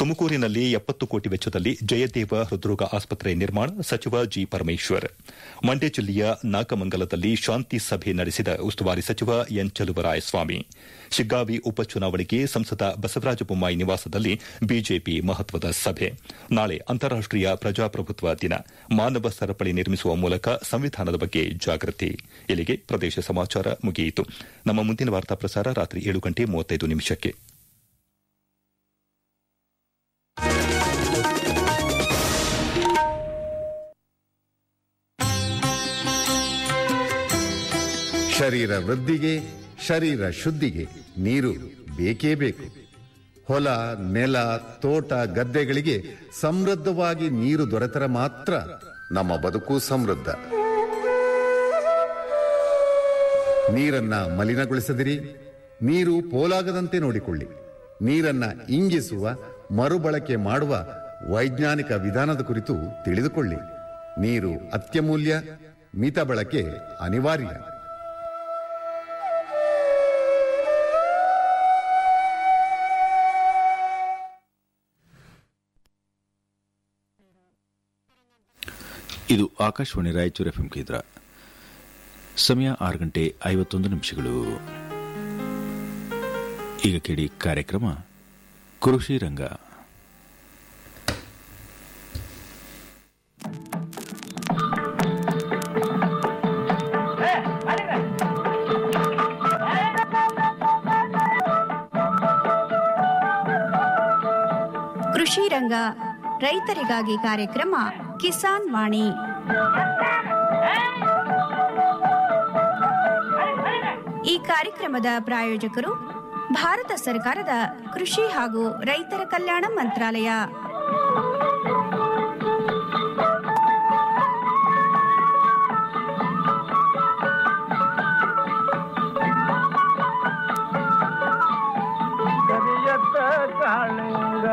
ತುಮಕೂರಿನಲ್ಲಿ ಎಪ್ಪತ್ತು ಕೋಟಿ ವೆಚ್ಚದಲ್ಲಿ ಜಯದೇವ ಹೃದ್ರೋಗ ಆಸ್ಪತ್ರೆ ನಿರ್ಮಾಣ ಸಚಿವ ಜಿ ಪರಮೇಶ್ವರ್ ಮಂಡ್ಯ ಜಿಲ್ಲೆಯ ನಾಗಮಂಗಲದಲ್ಲಿ ಶಾಂತಿ ಸಭೆ ನಡೆಸಿದ ಉಸ್ತುವಾರಿ ಸಚಿವ ಎನ್ ಚಲುವರಾಯಸ್ವಾಮಿ ಶಿಗ್ಗಾವಿ ಉಪಚುನಾವಣೆಗೆ ಸಂಸದ ಬಸವರಾಜ ಬೊಮ್ಮಾಯಿ ನಿವಾಸದಲ್ಲಿ ಬಿಜೆಪಿ ಮಹತ್ವದ ಸಭೆ ನಾಳೆ ಅಂತಾರಾಷ್ಟೀಯ ಪ್ರಜಾಪ್ರಭುತ್ವ ದಿನ ಮಾನವ ಸರಪಳಿ ನಿರ್ಮಿಸುವ ಮೂಲಕ ಸಂವಿಧಾನದ ಬಗ್ಗೆ ಜಾಗೃತಿ ಇಲ್ಲಿಗೆ ಪ್ರದೇಶ ಸಮಾಚಾರ ಮುಗಿಯಿತು ನಮ್ಮ ಮುಂದಿನ ವಾರ್ತಾ ಪ್ರಸಾರ ರಾತ್ರಿ ಏಳು ಗಂಟೆ ಮೂವತ್ತೈದು ನಿಮಿಷಕ್ಕೆ ಶರೀರ ವೃದ್ಧಿಗೆ ಶರೀರ ಶುದ್ಧಿಗೆ ನೀರು ಬೇಕೇ ಬೇಕು ಹೊಲ ನೆಲ ತೋಟ ಗದ್ದೆಗಳಿಗೆ ಸಮೃದ್ಧವಾಗಿ ನೀರು ದೊರೆತರೆ ಮಾತ್ರ ನಮ್ಮ ಬದುಕು ಸಮೃದ್ಧ ನೀರನ್ನ ಮಲಿನಗೊಳಿಸದಿರಿ ನೀರು ಪೋಲಾಗದಂತೆ ನೋಡಿಕೊಳ್ಳಿ ನೀರನ್ನ ಇಂಗಿಸುವ ಮರುಬಳಕೆ ಮಾಡುವ ವೈಜ್ಞಾನಿಕ ವಿಧಾನದ ಕುರಿತು ತಿಳಿದುಕೊಳ್ಳಿ ನೀರು ಅತ್ಯಮೂಲ್ಯ ಮಿತ ಬಳಕೆ ಅನಿವಾರ್ಯ ಇದು ಆಕಾಶವಾಣಿ ರಾಯಚೂರು ಎಫ್ಎಂ ಕೇಂದ್ರ ಸಮಯ ಆರು ಗಂಟೆ ಐವತ್ತೊಂದು ನಿಮಿಷಗಳು ಈಗ ಕೇಳಿ ಕಾರ್ಯಕ್ರಮ ಕೃಷಿ ರಂಗ ಕೃಷಿ ರಂಗ ರೈತರಿಗಾಗಿ ಕಾರ್ಯಕ್ರಮ ಕಿಸಾನ್ ವಾಣಿ ಈ ಕಾರ್ಯಕ್ರಮದ ಪ್ರಾಯೋಜಕರು ಭಾರತ ಸರ್ಕಾರದ ಕೃಷಿ ಹಾಗೂ ರೈತರ ಕಲ್ಯಾಣ ಮಂತ್ರಾಲಯ ಕರಿಯತ್ತ ಕಾಳಿಂಗ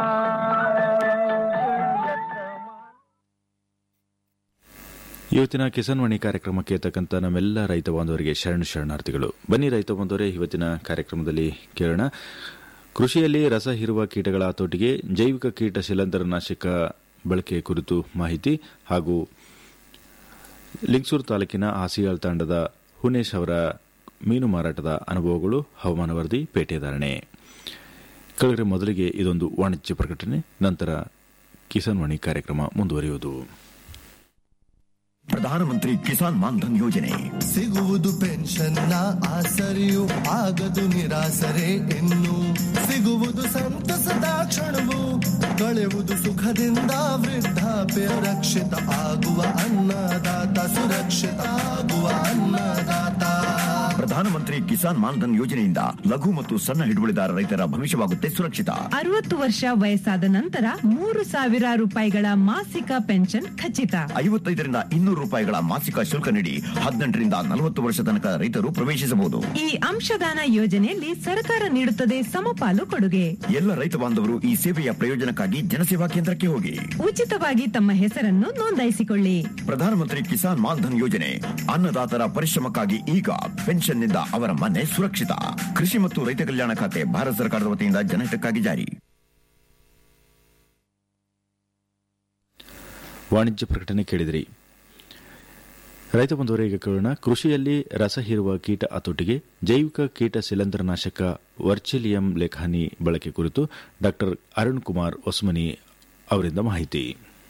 ಇವತ್ತಿನ ಕಿಸಾನ್ ವಾಣಿ ಕಾರ್ಯಕ್ರಮಕ್ಕೆ ತಕ್ಕಂತ ನಮ್ಮೆಲ್ಲ ರೈತ ಬಾಂಧವರಿಗೆ ಶರಣ ಶರಣಾರ್ಥಿಗಳು ಬನ್ನಿ ರೈತ ಬಾಂಧವರೇ ಇವತ್ತಿನ ಕಾರ್ಯಕ್ರಮದಲ್ಲಿ ಕೇಳೋಣ ಕೃಷಿಯಲ್ಲಿ ರಸ ಹೀರುವ ಕೀಟಗಳ ಹತೋಟಿಗೆ ಜೈವಿಕ ಕೀಟ ಶಿಲಂಧರನಾಶಕ ಬಳಕೆ ಕುರಿತು ಮಾಹಿತಿ ಹಾಗೂ ಲಿಂಗಸೂರು ತಾಲೂಕಿನ ಹಾಸಿಯಾಳ್ ತಾಂಡದ ಹುನೇಶ್ ಅವರ ಮೀನು ಮಾರಾಟದ ಅನುಭವಗಳು ಹವಾಮಾನ ವರದಿ ಪೇಟೆದಾರಣೆ ಕೆಳಗಡೆ ಮೊದಲಿಗೆ ಇದೊಂದು ವಾಣಿಜ್ಯ ಪ್ರಕಟಣೆ ನಂತರ ಕಿಸಾನ್ ವಾಣಿ ಕಾರ್ಯಕ್ರಮ ಮುಂದುವರಿಯುವುದು ಪ್ರಧಾನಮಂತ್ರಿ ಕಿಸಾನ್ ಮಾನ್ಧನ್ ಯೋಜನೆ ಸಿಗುವುದು ಪೆನ್ಷನ್ನ ಆಸರೆಯು ಆಗದು ನಿರಾಸರೆ ಇನ್ನು ಸಿಗುವುದು ಸಂತಸದ ಕ್ಷಣವು ಕಳೆಯುವುದು ಸುಖದಿಂದ ವೃದ್ಧಾಪ್ಯ ರಕ್ಷಿತ ಆಗುವ ಅನ್ನದಾತ ಸುರಕ್ಷಿತ ಆಗುವ ಅನ್ನದಾತ ಪ್ರಧಾನಮಂತ್ರಿ ಕಿಸಾನ್ ಮಾನ್ಧನ್ ಯೋಜನೆಯಿಂದ ಲಘು ಮತ್ತು ಸಣ್ಣ ಹಿಡುವಳಿದಾರ ರೈತರ ಭವಿಷ್ಯವಾಗುತ್ತೆ ಸುರಕ್ಷಿತ ಅರವತ್ತು ವರ್ಷ ವಯಸ್ಸಾದ ನಂತರ ಮೂರು ಸಾವಿರ ರೂಪಾಯಿಗಳ ಮಾಸಿಕ ಪೆನ್ಷನ್ ಖಚಿತ ಐವತ್ತೈದರಿಂದ ಇನ್ನೂರು ರೂಪಾಯಿಗಳ ಮಾಸಿಕ ಶುಲ್ಕ ನೀಡಿ ಹದಿನೆಂಟರಿಂದ ನಲವತ್ತು ವರ್ಷ ತನಕ ರೈತರು ಪ್ರವೇಶಿಸಬಹುದು ಈ ಅಂಶದಾನ ಯೋಜನೆಯಲ್ಲಿ ಸರ್ಕಾರ ನೀಡುತ್ತದೆ ಸಮಪಾಲು ಕೊಡುಗೆ ಎಲ್ಲ ರೈತ ಬಾಂಧವರು ಈ ಸೇವೆಯ ಪ್ರಯೋಜನಕ್ಕಾಗಿ ಜನಸೇವಾ ಕೇಂದ್ರಕ್ಕೆ ಹೋಗಿ ಉಚಿತವಾಗಿ ತಮ್ಮ ಹೆಸರನ್ನು ನೋಂದಾಯಿಸಿಕೊಳ್ಳಿ ಪ್ರಧಾನಮಂತ್ರಿ ಕಿಸಾನ್ ಮಾನ್ಧನ್ ಯೋಜನೆ ಅನ್ನದಾತರ ಪರಿಶ್ರಮಕ್ಕಾಗಿ ಈಗ ಪೆನ್ಷನ್ನಿಂದ ಅವರ ಮನೆ ಸುರಕ್ಷಿತ ಕೃಷಿ ಮತ್ತು ರೈತ ಕಲ್ಯಾಣ ಖಾತೆ ಭಾರತ ಸರ್ಕಾರದ ವತಿಯಿಂದ ಜನಹಿತಕ್ಕಾಗಿ ಜಾರಿ ವಾಣಿಜ್ಯ ಪ್ರಕಟಣೆ ಕೇಳಿದಿರಿ ರೈತ ಬಂಧುವರೇ ಈಗ ಕೇಳೋಣ ಕೃಷಿಯಲ್ಲಿ ರಸ ಹೀರುವ ಕೀಟ ಹತೋಟಿಗೆ ಜೈವಿಕ ಕೀಟ ಶಿಲಂಧರನಾಶಕ ವರ್ಚಿಲಿಯಂ ಲೇಖಾನಿ ಬಳಕೆ ಕುರಿತು ಡಾ ಅರುಣ್ ಕುಮಾರ್ ಒಸ್ಮನಿ ಅವರಿಂದ ಮಾಹಿತಿ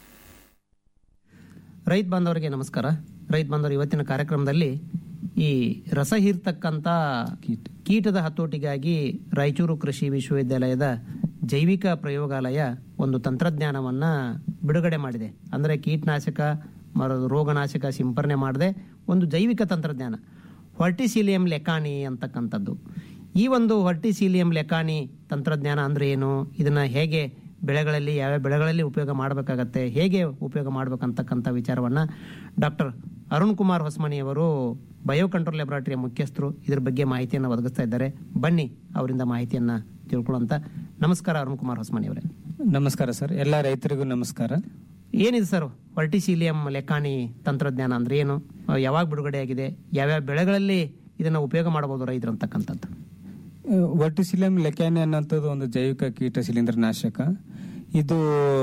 ರೈತ ಬಾಂಧವರಿಗೆ ನಮಸ್ಕಾರ ರೈತ ಬಾಂಧವರು ಇವತ್ತಿನ ಕಾರ್ಯಕ್ರಮದಲ್ಲಿ ಈ ರಸ ಹೀರ್ತಕ್ಕಂಥ ಕೀಟದ ಹತೋಟಿಗಾಗಿ ರಾಯಚೂರು ಕೃಷಿ ವಿಶ್ವವಿದ್ಯಾಲಯದ ಜೈವಿಕ ಪ್ರಯೋಗಾಲಯ ಒಂದು ತಂತ್ರಜ್ಞಾನವನ್ನು ಬಿಡುಗಡೆ ಮಾಡಿದೆ ಅಂದರೆ ಕೀಟನಾಶಕ ಮರ ರೋಗನಾಶಕ ಸಿಂಪರಣೆ ಮಾಡದೆ ಒಂದು ಜೈವಿಕ ತಂತ್ರಜ್ಞಾನ ಹೊರ್ಟಿಸಿಲಿಯಂ ಲೆಕಾನಿ ಅಂತಕ್ಕಂಥದ್ದು ಈ ಒಂದು ಹೊರ್ಟಿಸಿಲಿಯಂ ಲೆಕಾನಿ ತಂತ್ರಜ್ಞಾನ ಅಂದರೆ ಏನು ಇದನ್ನು ಹೇಗೆ ಬೆಳೆಗಳಲ್ಲಿ ಯಾವ್ಯಾವ ಬೆಳೆಗಳಲ್ಲಿ ಉಪಯೋಗ ಮಾಡಬೇಕಾಗತ್ತೆ ಹೇಗೆ ಉಪಯೋಗ ಮಾಡಬೇಕಂತಕ್ಕಂಥ ವಿಚಾರವನ್ನು ಡಾಕ್ಟರ್ ಅರುಣ್ ಕುಮಾರ್ ಹೊಸ್ಮನಿ ಅವರು ಬಯೋ ಕಂಟ್ರೋಲ್ ಲ್ಯಾಬೊರೇಟರಿಯ ಮುಖ್ಯಸ್ಥರು ಇದ್ರ ಬಗ್ಗೆ ಮಾಹಿತಿಯನ್ನು ಒದಗಿಸ್ತಾ ಇದ್ದಾರೆ ಬನ್ನಿ ಅವರಿಂದ ಮಾಹಿತಿಯನ್ನು ತಿಳ್ಕೊಳ್ಳೋಂಥ ನಮಸ್ಕಾರ ಅರುಣ್ ಕುಮಾರ್ ಹೊಸ್ಮನಿ ಅವರೇ ನಮಸ್ಕಾರ ಸರ್ ಎಲ್ಲ ರೈತರಿಗೂ ನಮಸ್ಕಾರ ಏನಿದೆ ಸರ್ ವರ್ಟಿಸಿಲಿಯಂ ಲೆಕಾನಿ ತಂತ್ರಜ್ಞಾನ ಅಂದ್ರೆ ಏನು ಅಹ್, ಯಾವಾಗ ಬಿಡುಗಡೆ ಆಗಿದೆ ಯಾವ್ಯಾವ ಬೆಳೆಗಳಲ್ಲಿ ಇದನ್ನು ಉಪಯೋಗ ಮಾಡಬಹುದು ರೈತರು ಅಂತಕ್ಕಂಥದ್ದು ವರ್ಟಿಸಿಲಿಯಂ ಲೆಕ್ಯಾನಿ ಅನ್ನೋಂಥದ್ದು ಒಂದು ಜೈವಿಕ ಕೀಟ ಶಿಲೀಂಧ್ರ ನಾಶಕ ಇದು